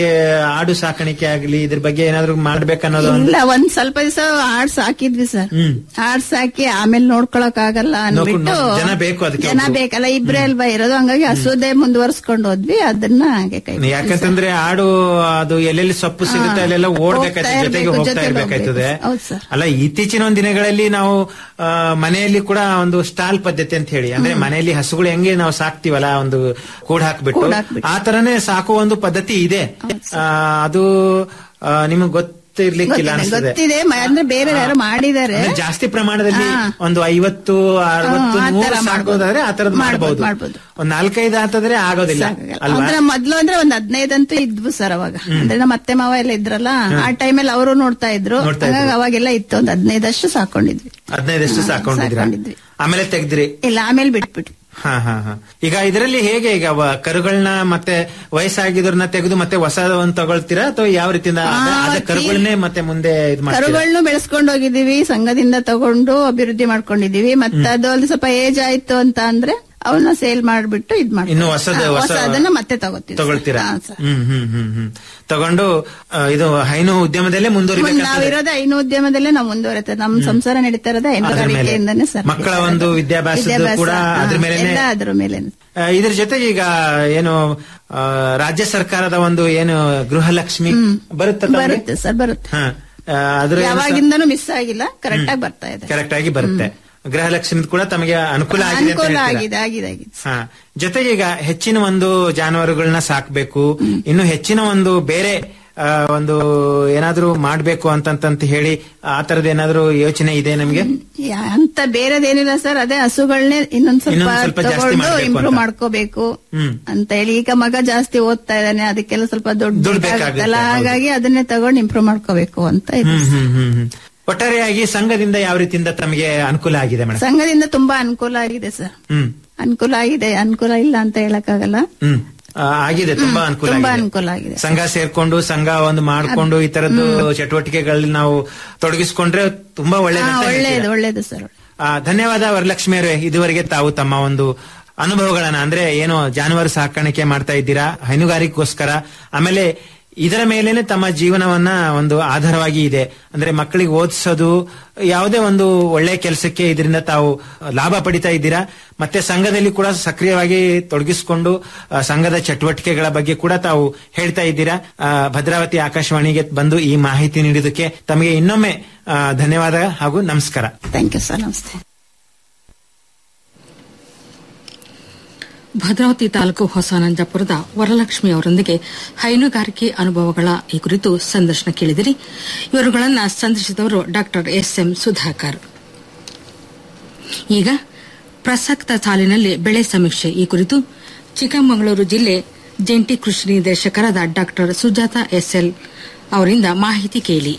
ಆ, ಆಡು ಸಾಕಾಣಿಕೆ ಆಗಲಿ ಇದ್ರ ಬಗ್ಗೆ ಏನಾದ್ರು ಮಾಡ್ಬೇಕನ್ನೋದು ಒಂದು- ಇಲ್ಲ ಒಂದ್ ಸ್ವಲ್ಪ ದಿವಸ ಆಡ್ ಸಾಕಿದ್ವಿ ಸರ್ ಹ್ಮ್. ಆಡ್ ಸಾಕಿ ಆಮೇಲೆ ನೋಡ್ಕೊಳಕ್ ಆಗಲ್ಲ ಅನ್ಬಿಟ್ಟು ನೋಡ್ಕೊಂಡು- ಜನ ಬೇಕು ಅದಕ್ಕೆ ಜನ ಒಬ್ರು. ಬೇಕಲ್ಲ ಇಬ್ರೇ ಅಲ್ವಾ ಇರೋದು ಹಂಗಾಗಿ ಹಸುದೇ ಮುಂದುವರ್ಸ್ಕೊಂಡು ಹೋದ್ವಿ ಅದನ್ನ ಹಾಗೆ ಕೈ ಬಿಟ್ವಿ sir. ಯಾಕಂತಂದ್ರೆ ಆಡು ಅದು ಎಲ್ಲೆಲ್ಲಿ ಸೊಪ್ಪು ಸಿಗುತ್ತೆ ಹಾ. ಅಲ್ಲೆಲ್ಲ ಓಡ್ಬೇಕಾಯ್ತದೆ ಹೋಗ್ತಾ ಜೊತೆಗೆ ಇರ್ಬೇಕು, ಹೋಗ್ತಾ ಜೊತೆಗೆ ಇರ್ಬೇಕಾಯ್ತದೆ ಹೋಗ್ಬೇಕು. ಹೌದು sir. ಅಲ್ಲ ಇತ್ತೀಚಿನ ಒಂದು ದಿನಗಳಲ್ಲಿ ನಾವು ಆ, ಮನೆಯಲ್ಲಿ ಕೂಡ ಒಂದು ಸ್ಟಾಲ್ ಪದ್ಧತಿ ಅಂತ ಹೇಳಿ ಅಂದ್ರೆ ಮನೆಯಲ್ಲಿ ಹಸುಗಳು ಹೆಂಗೆ ನಾವು ಸಾಕ್ತಿವಲ್ಲ ಒಂದು ಕೂಡ್ ಹಾಕ್ಬಿಟ್ಟು ಕೂಡ್ ಹಾಕ್ಬಿಟ್ಟು. ಆ ತರನೇ ಸಾಕುವ ಒಂದು ಪದ್ಧತಿ ಇದೆ ಆ, ಅದು ನಿಮಗೆ ಗೊತ್ತಿರ್ಲಿಕ್ಕಿಲ್ಲ ಗೊತ್ತಿದೆ, ಅನ್ಸ್ತದೆ ಗೊತ್ತಿದೆ ಮ- ಅಂದ್ರೆ ಬೇರೆ ಯಾರು ಮಾಡಿದ್ದಾರೆ ಅಂದ್ರೆ ಜಾಸ್ತಿ ಪ್ರಮಾಣದಲ್ಲಿ ಹಾ. ಒಂದು ಐವತ್ತು ಅರವತ್ತು ಹಾ, ಆ ನೂರು ತರ ಸಾಕೋದಾದ್ರೆ ಆ ತರದ್ ಮಾಡ್ಬೋದು, ಮಾಡಬಹುದು ಮಾಡ್ಬೋದು. ಒಂದ್ ನಾಲ್ಕೈದು ಆತಂದ್ರೆ ಆಗೋದಿಲ್ಲ ಸಾಕಾಗಲ್ಲ. ಅಲ್ವಾ ಅಂದ್ರೆ ಮೊದ್ಲು ಅಂದ್ರೆ ಒಂದ್ ಹದಿನೈದಂತೂ ಇದ್ವು ಸರ್ ಅವಾಗ ಅಂದ್ರೆ ನಮ್ಮ ಅತ್ತೆ ಮಾವ ಎಲ್ಲ ಇದ್ರಲ್ಲ ಆ ಟೈಮಲ್ಲಿ ಅವರು ನೋಡ್ತಾ ಇದ್ರು ನೋಡ್ತಾ ಇದ್ರು. ಹಾಗಾಗಿ ಅವಾಗೆಲ್ಲ ಇತ್ತು ಒಂದ್ ಹದಿನೈದಷ್ಟು ಸಾಕೊಂಡಿದ್ವಿ ಹದಿನೈದಷ್ಟು ಹಾ, ಸಾಕೊಂಡಿದ್ರ ಸಾಕೊಂಡಿದ್ವಿ. ಆಮೇಲೆ ತೆಗ್ದ್ರಿ ಇಲ್ಲ ಆಮೇಲೆ ಬಿಟ್ಬಿಟ್ವಿ ಹಾ ಹಾ ಹಾ ಈಗ ಇದರಲ್ಲಿ ಹೇಗೆ ಈಗ ವ- ಕರುಗಳನ್ನ ಮತ್ತೆ ವಯಸ್ಸಾಗಿದ್ರನ್ನ ತೆಗೆದು ಮತ್ತೆ ಹೊಸ ಒಂದ್ ತಗೊಳ್ತೀರಾ ಅಥವಾ ಯಾವ ರೀತಿಯಿಂದ ಅದೇ- ಆ, ಅದೇ ಈ- ಕರುಗಳನ್ನೇ ಮತ್ತೆ ಮುಂದೆ ಇದು ಮಾಡ್ತೀರಾ ಕರುಗಳನ್ನು ಬೆಳೆಸ್ಕೊಂಡು ಹೋಗಿದೀವಿ ಸಂಘದಿಂದ ತಗೊಂಡು ಅಭಿವೃದ್ಧಿ ಮಾಡ್ಕೊಂಡಿದೀವಿ ಮತ್ತೆ ಅದು ಅಲ್ಲಿ ಸ್ವಲ್ಪ ಏಜ್ ಆಯ್ತು ಅಂತ ಅಂದ್ರೆ ಅವನ್ನ ಸೇಲ್ ಮಾಡ್ಬಿಟ್ಟು ಇದ್ ಮಾಡ್ತೀವಿ. ಇನ್ನು ಹೊಸದ ಹಾ, ಹೊಸ ಹೊಸದನ್ನ ಮತ್ತೆ ತಗೋತೀವಿ ತಗೊಳ್ತೀರಾ ಹಾ, sir. ಹ್ಮ್ ಹ್ಮ್ ಹ್ಮ್ ಹ್ಮ್ ತಗೊಂಡು ಆ, ಇದು ಹೈನು ಉದ್ಯಮದಲ್ಲೇ ಮುಂದೆ ಮುಂದುವರಿಬೇಕು ನಾವಿರೋದೇ ಐನು ಉದ್ಯಮದಲ್ಲೇ ನಾವು ಮುಂದುವರೆತೇವೆ ನಮ್ಮ ಸಂಸಾರ ನಡೀತಾ ಇರೋದೇ ಹೈನುಗಾರಿಕೆಯಿಂದಾನೇ ಸರ್ ಮಕ್ಕಳ ಒಂದು ವಿದ್ಯಾಭ್ಯಾಸದ್ದು ಕೂಡ ಅದ್ರ ಮೇಲೆ ಎಲ್ಲ ಅದ್ರ ಮೇಲೆ ಇದ್ರ ಜೊತೆಗೆ ಈಗ ಏನು ಆ, ರಾಜ್ಯ ಸರ್ಕಾರದ ಒಂದು ಏನು ಗೃಹಲಕ್ಷ್ಮಿ ಬರುತ್ತೆ ಬರುತ್ತೆ ಸರ್ ಬರುತ್ತೆ ಹಾ ಆ, ಅದ್ರ ಯಾವಾಗಿಂದನೂ ಮಿಸ್ ಆಗಿಲ್ಲ ಕರೆಕ್ಟ್ ಆಗಿ ಬರ್ತಾ ಇದೆ ಕರೆಕ್ಟ್ ಆಗಿ ಬರುತ್ತೆ ಗೃಹಲಕ್ಷ್ಮಿ ಕೂಡ ತಮಗೆ ಅನುಕೂಲ ಆಗಿದೆ ಅಂತ ಅನುಕೂಲ ಹೇಳ್ತೀರಾ? ಆಗಿದೆ ಆಗಿದೆ ಆಗಿದೆ ಹಾ ಜೊತೆಗೆ ಈಗ ಹೆಚ್ಚಿನ ಒಂದು ಜಾನುವಾರುಗಳನ್ನ ಸಾಕ್ಬೇಕು ಇನ್ನು ಹೆಚ್ಚಿನ ಒಂದು ಬೇರೆ ಆ, ಒಂದು ಏನಾದ್ರೂ ಮಾಡ್ಬೇಕು ಅಂತಂತ ಹೇಳಿ ಆ ತರದ ಏನಾದ್ರೂ ಯೋಚನೆ ಇದೆ ನಮ್ಗೆ ಯಾ- ಅಂತ ಬೇರೆದೇನಿಲ್ಲ ಸರ್ ಅದೇ ಹಸುಗಳನ್ನೇ ಇನ್ನೊಂದ್ ಸ್ವಲ್ಪ ಇನ್ನೊಂದ್ ಸ್ವಲ್ಪ ಜಾಸ್ತಿ ತಗೊಂಡು ಮಾಡ್ಬೇಕು ಇಂಪ್ರೂವ್ ಅಂತ. ಮಾಡ್ಕೋಬೇಕು ಹ್ಮ್. ಅಂತ ಹೇಳಿ ಈಗ ಮಗ ಜಾಸ್ತಿ ಓದ್ತಾ ಇದ್ದಾನೆ ಅದಕ್ಕೆಲ್ಲ ಸ್ವಲ್ಪ ದುಡ್ಡು ದುಡ್ಡು ಬೇಕಾಗುತ್ತೆ, ಬೇಕಾಗುತ್ತಲ್ಲ ಹೌದು. ಹಾಗಾಗಿ ಅದನ್ನೇ ತಗೊಂಡು ಇಂಪ್ರೂವ್ ಮಾಡ್ಕೋಬೇಕು ಅಂತ ಇದೆ ಹ್ಮ್ ಹ್ಮ್ ಹ್ಮ್ ಹ್ಮ್ ಒಟ್ಟಾರೆಯಾಗಿ ಸಂಘದಿಂದ ಯಾವ ರೀತಿಯಿಂದ ತಮಗೆ ಅನುಕೂಲ ಆಗಿದೆ ಮೇಡಮ್ ಸಂಘದಿಂದ ತುಂಬಾ ಅನುಕೂಲ ಆಗಿದೆ ಸರ್ ಹ್ಮ್ ಅನುಕೂಲ ಆಗಿದೆ ಅನುಕೂಲ ಇಲ್ಲ ಅಂತ ಹೇಳಕ್ಕಾಗಲ್ಲ ಹ್ಮ್ ಆ, ಆಗಿದೆ ತುಂಬಾ ಹ್ಮ್, ಅನುಕೂಲ ತುಂಬಾ ಆಗಿದೆ. ಅನುಕೂಲ ಆಗಿದೆ. ಸಂಘ ಸೇರ್ಕೊಂಡು ಸಂಘ ಒಂದು ಮಾಡ್ಕೊಂಡು ಈ ತರದ್ದು ಚಟುವಟಿಕೆಗಳಲ್ಲಿ ನಾವು ತೊಡಗಿಸ್ಕೊಂಡ್ರೆ ತುಂಬಾ ಹಾ, ಒಳ್ಳೇದು ಒಳ್ಳೇದು ಒಳ್ಳೇದು ಸರ್ ಆ, ಧನ್ಯವಾದ ವರಲಕ್ಷ್ಮಿ ಅವರೇ ಇದುವರೆಗೆ ತಾವು ತಮ್ಮ ಒಂದು ಅನುಭವಗಳನ್ನ ಅಂದ್ರೆ ಏನು ಜಾನುವಾರು ಸಾಕಾಣಿಕೆ ಮಾಡ್ತಾ ಇದ್ದೀರಾ ಹೈನುಗಾರಿಕೋಸ್ಕರ ಆಮೇಲೆ ಇದರ ಮೇಲೇನೆ ತಮ್ಮ ಜೀವನವನ್ನ ಒಂದು ಆಧಾರವಾಗಿ ಇದೆ ಅಂದ್ರೆ ಮಕ್ಕಳಿಗೆ ಓದಿಸೋದು ಯಾವುದೇ ಒಂದು ಒಳ್ಳೆ ಕೆಲಸಕ್ಕೆ ಇದರಿಂದ ತಾವು ಲಾಭ ಪಡಿತಾ ಇದ್ದೀರಾ ಮತ್ತೆ ಸಂಘದಲ್ಲಿ ಕೂಡ ಸಕ್ರಿಯವಾಗಿ ತೊಡಗಿಸಿಕೊಂಡು ಆ, ಸಂಘದ ಚಟುವಟಿಕೆಗಳ ಬಗ್ಗೆ ಕೂಡ ತಾವು ಹೇಳ್ತಾ ಇದ್ದೀರಾ ಆ, ಭದ್ರಾವತಿ ಆಕಾಶವಾಣಿಗೆ ಬಂದು ಈ ಮಾಹಿತಿ ನೀಡಿದ್ದಕ್ಕೆ ತಮಗೆ ಇನ್ನೊಮ್ಮೆ ಆ, ಧನ್ಯವಾದ ಹಾಗೂ ನಮಸ್ಕಾರ ಥ್ಯಾಂಕ್ ಯು ಸರ್ ನಮಸ್ತೆ ಭದ್ರಾವತಿ ತಾಲೂಕು ಹೊಸನಂಜಪುರದ ವರಲಕ್ಷ್ಮಿ ಅವರೊಂದಿಗೆ ಹೈನುಗಾರಿಕೆ ಅನುಭವಗಳ ಈ ಕುರಿತು ಸಂದರ್ಶನ ಕೇಳಿದಿರಿ ಇವರುಗಳನ್ನ ಸಂದರ್ಶಿಸಿದವರು ಡಾಕ್ಟರ್ ಎಸ್ ಎಂ ಸುಧಾಕರ್ ಈಗ ಪ್ರಸಕ್ತ ಸಾಲಿನಲ್ಲಿ ಬೆಳೆ ಸಮೀಕ್ಷೆ ಈ ಕುರಿತು ಚಿಕ್ಕಮಗಳೂರು ಜಿಲ್ಲೆ ಜಂಟಿ ಕೃಷಿ ನಿರ್ದೇಶಕರಾದ ಡಾಕ್ಟರ್ ಸುಜಾತ ಎಸ್ಎಲ್ ಅವರಿಂದ ಮಾಹಿತಿ ಕೇಳಿ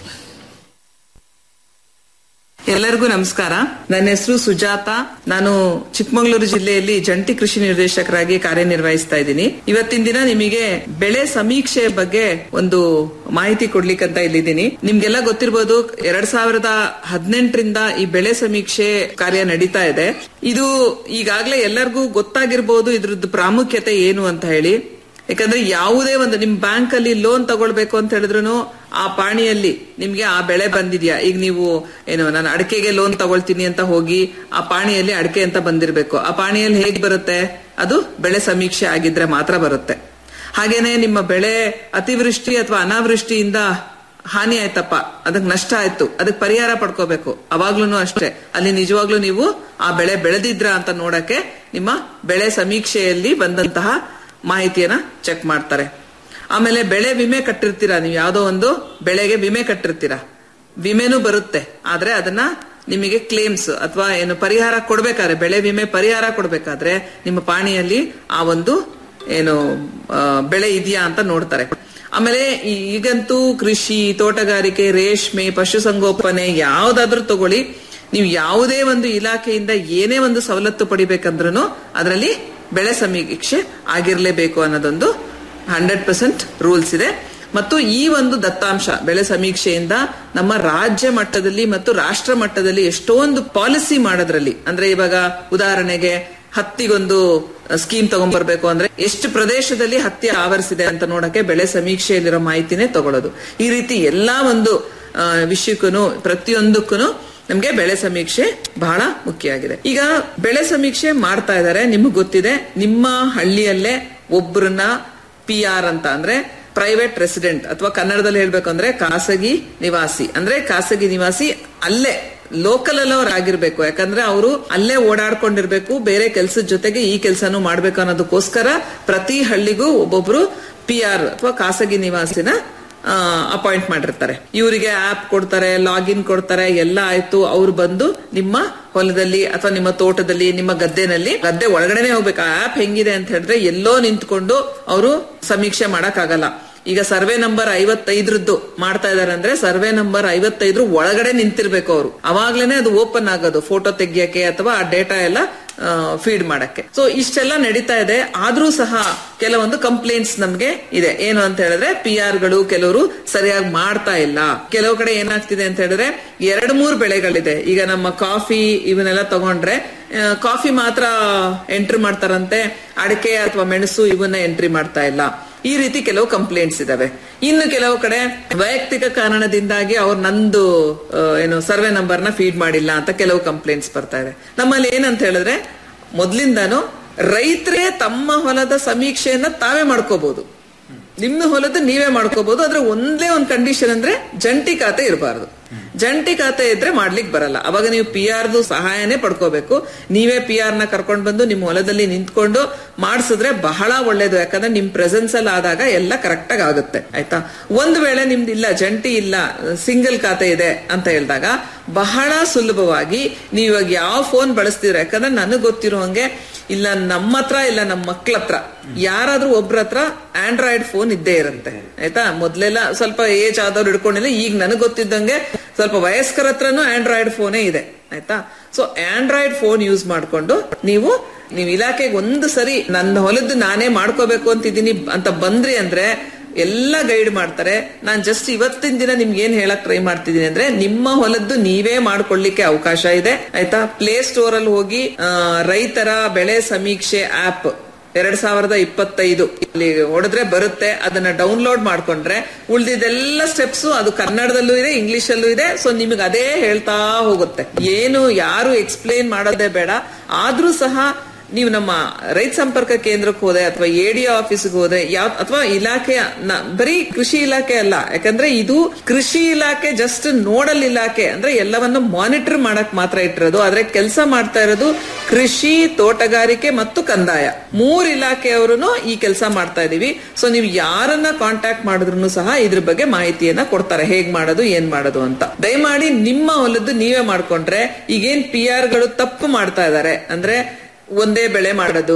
ಎಲ್ಲರಿಗೂ ನಮಸ್ಕಾರ ನನ್ನ ಹೆಸರು ಸುಜಾತ ನಾನು ಚಿಕ್ಕಮಗಳೂರು ಜಿಲ್ಲೆಯಲ್ಲಿ ಜಂಟಿ ಕೃಷಿ ನಿರ್ದೇಶಕರಾಗಿ ಕಾರ್ಯನಿರ್ವಹಿಸ್ತಾ ಇದ್ದೀನಿ ಇವತ್ತಿನ ದಿನ ನಿಮಗೆ ಬೆಳೆ ಸಮೀಕ್ಷೆ ಬಗ್ಗೆ ಒಂದು ಮಾಹಿತಿ ಕೊಡ್ಲಿಕ್ಕಂತ ಇಲ್ಲಿದ್ದೀನಿ ನಿಮ್ಗೆಲ್ಲ ಗೊತ್ತಿರಬಹುದು ಎರಡ್ ಸಾವಿರದ ಹದಿನೆಂಟರಿಂದ ಈ ಬೆಳೆ ಸಮೀಕ್ಷೆ ಕಾರ್ಯ ನಡೀತಾ ಇದೆ ಇದು ಈಗಾಗಲೇ ಎಲ್ಲರಿಗೂ ಗೊತ್ತಾಗಿರ್ಬೋದು ಇದ್ರದ್ದು ಪ್ರಾಮುಖ್ಯತೆ ಏನು ಅಂತ ಹೇಳಿ ಯಾಕಂದ್ರೆ ಯಾವುದೇ ಒಂದು ನಿಮ್ ಬ್ಯಾಂಕ್ ಅಲ್ಲಿ ಲೋನ್ ತಗೊಳ್ಬೇಕು ಅಂತ ಹೇಳಿದ್ರು ಆ ಪಾಣಿಯಲ್ಲಿ ನಿಮ್ಗೆ ಆ ಬೆಳೆ ಬಂದಿದ್ಯಾ ಈಗ ನೀವು ಏನು ನಾನು ಅಡಿಕೆಗೆ ಲೋನ್ ತಗೊಳ್ತೀನಿ ಅಂತ ಹೋಗಿ ಆ ಪಾಣಿಯಲ್ಲಿ ಅಡಿಕೆ ಅಂತ ಬಂದಿರ್ಬೇಕು ಆ ಪಾಣಿಯಲ್ಲಿ ಹೇಗ್ ಬರುತ್ತೆ ಅದು ಬೆಳೆ ಸಮೀಕ್ಷೆ ಆಗಿದ್ರೆ ಮಾತ್ರ ಬರುತ್ತೆ ಹಾಗೇನೆ ನಿಮ್ಮ ಬೆಳೆ ಅತಿವೃಷ್ಟಿ ಅಥವಾ ಅನಾವೃಷ್ಟಿಯಿಂದ ಹಾನಿ ಆಯ್ತಪ್ಪ ಅದಕ್ಕೆ ನಷ್ಟ ಆಯ್ತು ಅದಕ್ಕೆ ಪರಿಹಾರ ಪಡ್ಕೋಬೇಕು ಅವಾಗ್ಲೂ ಅಷ್ಟೇ ಅಲ್ಲಿ ನಿಜವಾಗ್ಲೂ ನೀವು ಆ ಬೆಳೆ ಬೆಳೆದಿದ್ರ ಅಂತ ನೋಡಕ್ಕೆ ನಿಮ್ಮ ಬೆಳೆ ಸಮೀಕ್ಷೆಯಲ್ಲಿ ಬಂದಂತಹ ಮಾಹಿತಿಯನ್ನ ಚೆಕ್ ಮಾಡ್ತಾರೆ ಆಮೇಲೆ ಬೆಳೆ ವಿಮೆ ಕಟ್ಟಿರ್ತೀರಾ ನೀವು ಯಾವ್ದೋ ಒಂದು ಬೆಳೆಗೆ ವಿಮೆ ಕಟ್ಟಿರ್ತೀರಾ ವಿಮೆನೂ ಬರುತ್ತೆ ಆದ್ರೆ ಅದನ್ನ ನಿಮಗೆ ಕ್ಲೇಮ್ಸ್ ಅಥವಾ ಏನು ಪರಿಹಾರ ಕೊಡ್ಬೇಕಾದ್ರೆ ಬೆಳೆ ವಿಮೆ ಪರಿಹಾರ ಕೊಡ್ಬೇಕಾದ್ರೆ ನಿಮ್ಮ ಪಾಣಿಯಲ್ಲಿ ಆ ಒಂದು ಏನು ಆ, ಬೆಳೆ ಇದೆಯಾ ಅಂತ ನೋಡ್ತಾರೆ ಆಮೇಲೆ ಈ- ಈಗಂತೂ ಕೃಷಿ ತೋಟಗಾರಿಕೆ ರೇಷ್ಮೆ ಪಶುಸಂಗೋಪನೆ ಯಾವ್ದಾದ್ರೂ ತಗೊಳ್ಳಿ ನೀವು ಯಾವುದೇ ಒಂದು ಇಲಾಖೆಯಿಂದ ಏನೇ ಒಂದು ಸವಲತ್ತು ಪಡಿಬೇಕಂದ್ರೂ ಅದರಲ್ಲಿ ಬೆಳೆ ಸಮೀಕ್ಷೆ ಆಗಿರ್ಲೇಬೇಕು ಅನ್ನೋದೊಂದು ಹಂಡ್ರೆಡ್ ಪರ್ಸೆಂಟ್ ರೂಲ್ಸ್ ಇದೆ ಮತ್ತು ಈ ಒಂದು ದತ್ತಾಂಶ ಬೆಳೆ ಸಮೀಕ್ಷೆಯಿಂದ ನಮ್ಮ ರಾಜ್ಯ ಮಟ್ಟದಲ್ಲಿ ಮತ್ತು ರಾಷ್ಟ್ರ ಮಟ್ಟದಲ್ಲಿ ಎಷ್ಟೊಂದು ಪಾಲಿಸಿ ಮಾಡೋದ್ರಲ್ಲಿ ಅಂದ್ರೆ ಇವಾಗ ಉದಾಹರಣೆಗೆ ಹತ್ತಿಗೊಂದು ಸ್ಕೀಮ್ ತಗೊಂಡ್ಬರ್ಬೇಕು ಅಂದ್ರೆ ಎಷ್ಟು ಪ್ರದೇಶದಲ್ಲಿ ಹತ್ತಿ ಆವರಿಸಿದೆ ಅಂತ ನೋಡಕ್ಕೆ ಬೆಳೆ ಸಮೀಕ್ಷೆಯಲ್ಲಿರೋ ಮಾಹಿತಿನೇ ತಗೊಳ್ಳೋದು ಈ ರೀತಿ ಎಲ್ಲಾ ಒಂದು ವಿಷಯಕ್ಕೂ ಪ್ರತಿಯೊಂದಕ್ಕೂ ನಮ್ಗೆ ಬೆಳೆ ಸಮೀಕ್ಷೆ ಬಹಳ ಮುಖ್ಯ ಆಗಿದೆ ಈಗ ಬೆಳೆ ಸಮೀಕ್ಷೆ ಮಾಡ್ತಾ ಇದ್ದಾರೆ ನಿಮ್ಗೆ ಗೊತ್ತಿದೆ ನಿಮ್ಮ ಹಳ್ಳಿಯಲ್ಲೇ ಒಬ್ಬರನ್ನ ಪಿ ಆರ್ ಅಂತ ಅಂದ್ರೆ ಪ್ರೈವೇಟ್ ರೆಸಿಡೆಂಟ್ ಅಥವಾ ಕನ್ನಡದಲ್ಲಿ ಹೇಳ್ಬೇಕು ಅಂದ್ರೆ ಖಾಸಗಿ ನಿವಾಸಿ ಅಂದ್ರೆ ಖಾಸಗಿ ನಿವಾಸಿ ಅಲ್ಲೇ ಲೋಕಲ್ ಆಗಿರ್ಬೇಕು ಯಾಕಂದ್ರೆ ಅವರು ಅಲ್ಲೇ ಓಡಾಡ್ಕೊಂಡಿರ್ಬೇಕು ಬೇರೆ ಕೆಲ್ಸದ ಜೊತೆಗೆ ಈ ಕೆಲಸನೂ ಮಾಡ್ಬೇಕು ಅನ್ನೋದಕ್ಕೋಸ್ಕರ ಪ್ರತಿ ಹಳ್ಳಿಗೂ ಒಬ್ಬೊಬ್ರು ಪಿ ಆರ್ ಅಥವಾ ಖಾಸಗಿ ನಿವಾಸಿನ ಅಪಾಯಿಂಟ್ ಮಾಡಿರ್ತಾರೆ ಇವರಿಗೆ ಆಪ್ ಕೊಡ್ತಾರೆ ಲಾಗಿನ್ ಕೊಡ್ತಾರೆ ಎಲ್ಲ ಆಯ್ತು ಅವ್ರು ಬಂದು ನಿಮ್ಮ ಹೊಲದಲ್ಲಿ ಅಥವಾ ನಿಮ್ಮ ತೋಟದಲ್ಲಿ ನಿಮ್ಮ ಗದ್ದೆನಲ್ಲಿ ಗದ್ದೆ ಒಳಗಡೆನೆ ಹೋಗ್ಬೇಕು ಆ ಆಪ್ ಹೆಂಗಿದೆ ಅಂತ ಹೇಳಿದ್ರೆ ಎಲ್ಲೋ ನಿಂತ್ಕೊಂಡು ಅವರು ಸಮೀಕ್ಷೆ ಮಾಡಕ್ಕಾಗಲ್ಲ ಈಗ ಸರ್ವೆ ನಂಬರ್ ಐವತ್ತೈದ್ರದ್ದು ಮಾಡ್ತಾ ಇದಾರೆ ಅಂದ್ರೆ ಸರ್ವೆ ನಂಬರ್ ಐವತ್ತೈದ್ರ ಒಳಗಡೆ ನಿಂತಿರ್ಬೇಕು ಅವರು ಅವಾಗ್ಲೇನೆ ಅದು ಓಪನ್ ಆಗೋದು ಫೋಟೋ ತೆಗಿಯಕ್ಕೆ ಅಥವಾ ಆ ಡೇಟಾ ಎಲ್ಲ ಫೀಡ್ ಮಾಡಕ್ಕೆ ಸೊ ಇಷ್ಟೆಲ್ಲ ನಡೀತಾ ಇದೆ ಆದ್ರೂ ಸಹ ಕೆಲವೊಂದು ಕಂಪ್ಲೇಂಟ್ಸ್ ನಮ್ಗೆ ಇದೆ ಏನು ಅಂತ ಹೇಳಿದ್ರೆ ಪಿ ಆರ್ ಗಳು ಕೆಲವರು ಸರಿಯಾಗಿ ಮಾಡ್ತಾ ಇಲ್ಲ ಕೆಲವು ಕಡೆ ಏನಾಗ್ತಿದೆ ಅಂತ ಹೇಳಿದ್ರೆ ಎರಡ್ ಮೂರ್ ಬೆಳೆಗಳಿದೆ ಈಗ ನಮ್ಮ ಕಾಫಿ ಇವನ್ನೆಲ್ಲ ತಗೊಂಡ್ರೆ ಕಾಫಿ ಮಾತ್ರ ಎಂಟ್ರಿ ಮಾಡ್ತಾರಂತೆ ಅಡಿಕೆ ಅಥವಾ ಮೆಣಸು ಇವನ್ನ ಎಂಟ್ರಿ ಮಾಡ್ತಾ ಇಲ್ಲ ಈ ರೀತಿ ಕೆಲವು ಕಂಪ್ಲೇಂಟ್ಸ್ ಇದಾವೆ ಇನ್ನು ಕೆಲವು ಕಡೆ ವೈಯಕ್ತಿಕ ಕಾರಣದಿಂದಾಗಿ ಅವ್ರು ನಂದು ಆ, ಏನು ಸರ್ವೆ ನಂಬರ್ನ ಫೀಡ್ ಮಾಡಿಲ್ಲ ಅಂತ ಕೆಲವು ಕಂಪ್ಲೇಂಟ್ಸ್ ಬರ್ತಾ ಇದೆ ನಮ್ಮಲ್ಲಿ ಏನಂತ ಹೇಳಿದ್ರೆ ಮೊದ್ಲಿಂದಾನು ರೈತರೇ ತಮ್ಮ ಹೊಲದ ಸಮೀಕ್ಷೆಯನ್ನ ತಾವೇ ಮಾಡ್ಕೋಬಹುದು ನಿಮ್ಮ ಹೊಲದ ನೀವೇ ಮಾಡ್ಕೋಬಹುದು ಆದ್ರೆ ಒಂದೇ ಒಂದು ಕಂಡೀಷನ್ ಅಂದ್ರೆ ಜಂಟಿ ಖಾತೆ ಇರಬಾರ್ದು ಜಂಟಿ ಖಾತೆ ಇದ್ರೆ ಮಾಡ್ಲಿಕ್ಕೆ ಬರಲ್ಲ ಅವಾಗ ನೀವು ಪಿ ಆರ್ದು ಸಹಾಯನೇ ಪಡ್ಕೋಬೇಕು ನೀವೇ ಪಿ ಆರ್ ನ ಕರ್ಕೊಂಡ್ ಬಂದು ನಿಮ್ಮ ಹೊಲದಲ್ಲಿ ನಿಂತ್ಕೊಂಡು ಮಾಡಿಸಿದ್ರೆ ಬಹಳ ಒಳ್ಳೇದು ಯಾಕಂದ್ರೆ ನಿಮ್ ಪ್ರೆಸೆನ್ಸ್ ಅಲ್ಲಿ ಆದಾಗ ಎಲ್ಲ ಕರೆಕ್ಟ್ ಆಗಿ ಆಗುತ್ತೆ ಆಯ್ತಾ ಒಂದ್ ವೇಳೆ ನಿಮ್ದು ಇಲ್ಲ ಜಂಟಿ ಇಲ್ಲ ಸಿಂಗಲ್ ಖಾತೆ ಇದೆ ಅಂತ ಹೇಳಿದಾಗ ಬಹಳ ಸುಲಭವಾಗಿ ನೀವು ಇವಾಗ ಯಾವ ಫೋನ್ ಬಳಸ್ತಿದ್ರೆ ಯಾಕಂದ್ರೆ ನನಗ್ ಗೊತ್ತಿರೋ ಹಂಗೆ ಇಲ್ಲ ನಮ್ಮ ಹತ್ರ ಇಲ್ಲ ನಮ್ಮ ಮಕ್ಳ ಹತ್ರ ಯಾರಾದ್ರೂ ಒಬ್ರ ಹತ್ರ ಆಂಡ್ರಾಯ್ಡ್ ಫೋನ್ ಇದ್ದೇ ಇರುತ್ತೆ ಆಯ್ತಾ ಮೊದ್ಲೆಲ್ಲ ಸ್ವಲ್ಪ ಏಜ್ ಆದವ್ರು ಹಿಡ್ಕೊಂಡಿಲ್ಲ ಈಗ ನನಗ್ ಗೊತ್ತಿದ್ದಂಗೆ ಸ್ವಲ್ಪ ವಯಸ್ಕರ ಹತ್ರನೂ ಆಂಡ್ರಾಯ್ಡ್ ಫೋನೇ ಇದೆ ಆಯ್ತಾ ಸೊ ಆಂಡ್ರಾಯ್ಡ್ ಫೋನ್ ಯೂಸ್ ಮಾಡ್ಕೊಂಡು ನೀವು ನೀವು ಇಲಾಖೆಗೆ ಒಂದು ಸರಿ ನನ್ನ ಹೊಲದ್ದು ನಾನೇ ಮಾಡ್ಕೋಬೇಕು ಅಂತಿದ್ದೀನಿ ಅಂತ ಬಂದ್ರಿ ಅಂದ್ರೆ ಎಲ್ಲ ಗೈಡ್ ಮಾಡ್ತಾರೆ ನಾನ್ ಜಸ್ಟ್ ಇವತ್ತಿನ ದಿನ ನಿಮ್ಗೆ ಏನ್ ಹೇಳಕ್ ಟ್ರೈ ಮಾಡ್ತಿದ್ದೀನಿ ಅಂದ್ರೆ ನಿಮ್ಮ ಹೊಲದ್ದು ನೀವೇ ಮಾಡ್ಕೊಳ್ಳಿಕ್ಕೆ ಅವಕಾಶ ಇದೆ ಆಯ್ತಾ ಪ್ಲೇ ಸ್ಟೋರ್ ಅಲ್ಲಿ ಹೋಗಿ ಆ, ರೈತರ ಬೆಳೆ ಸಮೀಕ್ಷೆ ಆಪ್ ಎರಡ್ ಸಾವಿರದ ಇಪ್ಪತ್ತೈದು ಇಲ್ಲಿ ಹೊಡೆದ್ರೆ ಬರುತ್ತೆ ಅದನ್ನ ಡೌನ್ಲೋಡ್ ಮಾಡ್ಕೊಂಡ್ರೆ ಉಳ್ದಿದ್ದೆಲ್ಲ ಸ್ಟೆಪ್ಸ್ ಅದು ಕನ್ನಡದಲ್ಲೂ ಇದೆ ಇಂಗ್ಲಿಷ್ ಅಲ್ಲೂ ಇದೆ ಸೊ ನಿಮಗೆ ಅದೇ ಹೇಳ್ತಾ ಹೋಗುತ್ತೆ ಏನು ಯಾರು ಎಕ್ಸ್ಪ್ಲೇನ್ ಮಾಡೋದೇ ಬೇಡ ಆದ್ರೂ ಸಹ ನೀವು ನಮ್ಮ ರೈತ ಸಂಪರ್ಕ ಕೇಂದ್ರಕ್ಕೆ ಹೋದೆ ಅಥವಾ ಎಡಿಒ ಆಫೀಸ್ಗೆ ಹೋದೆ ಯಾವ ಅಥವಾ ಇಲಾಖೆಯ ನ- ಬರೀ ಕೃಷಿ ಇಲಾಖೆ ಅಲ್ಲ ಯಾಕಂದ್ರೆ ಇದು ಕೃಷಿ ಇಲಾಖೆ ಜಸ್ಟ್ ನೋಡಲ್ ಇಲಾಖೆ ಅಂದ್ರೆ ಎಲ್ಲವನ್ನು ಮಾನಿಟರ್ ಮಾಡಕ್ ಮಾತ್ರ ಇಟ್ಟಿರೋದು ಆದ್ರೆ ಕೆಲಸ ಮಾಡ್ತಾ ಇರೋದು ಕೃಷಿ ತೋಟಗಾರಿಕೆ ಮತ್ತು ಕಂದಾಯ ಮೂರ್ ಇಲಾಖೆಯವರು ಈ ಕೆಲಸ ಮಾಡ್ತಾ ಇದೀವಿ ಸೊ ನೀವು ಯಾರನ್ನ ಕಾಂಟ್ಯಾಕ್ಟ್ ಮಾಡಿದ್ರು ಸಹ ಇದ್ರ ಬಗ್ಗೆ ಮಾಹಿತಿಯನ್ನ ಕೊಡ್ತಾರೆ ಹೇಗ್ ಮಾಡೋದು ಏನ್ ಮಾಡೋದು ಅಂತ ದಯಮಾಡಿ ನಿಮ್ಮ ಹೊಲದ್ದು ನೀವೇ ಮಾಡ್ಕೊಂಡ್ರೆ ಈಗೇನ್ ಪಿ ಆರ್ ಗಳು ತಪ್ಪು ಮಾಡ್ತಾ ಇದಾರೆ ಅಂದ್ರೆ ಒಂದೇ ಬೆಳೆ ಮಾಡೋದು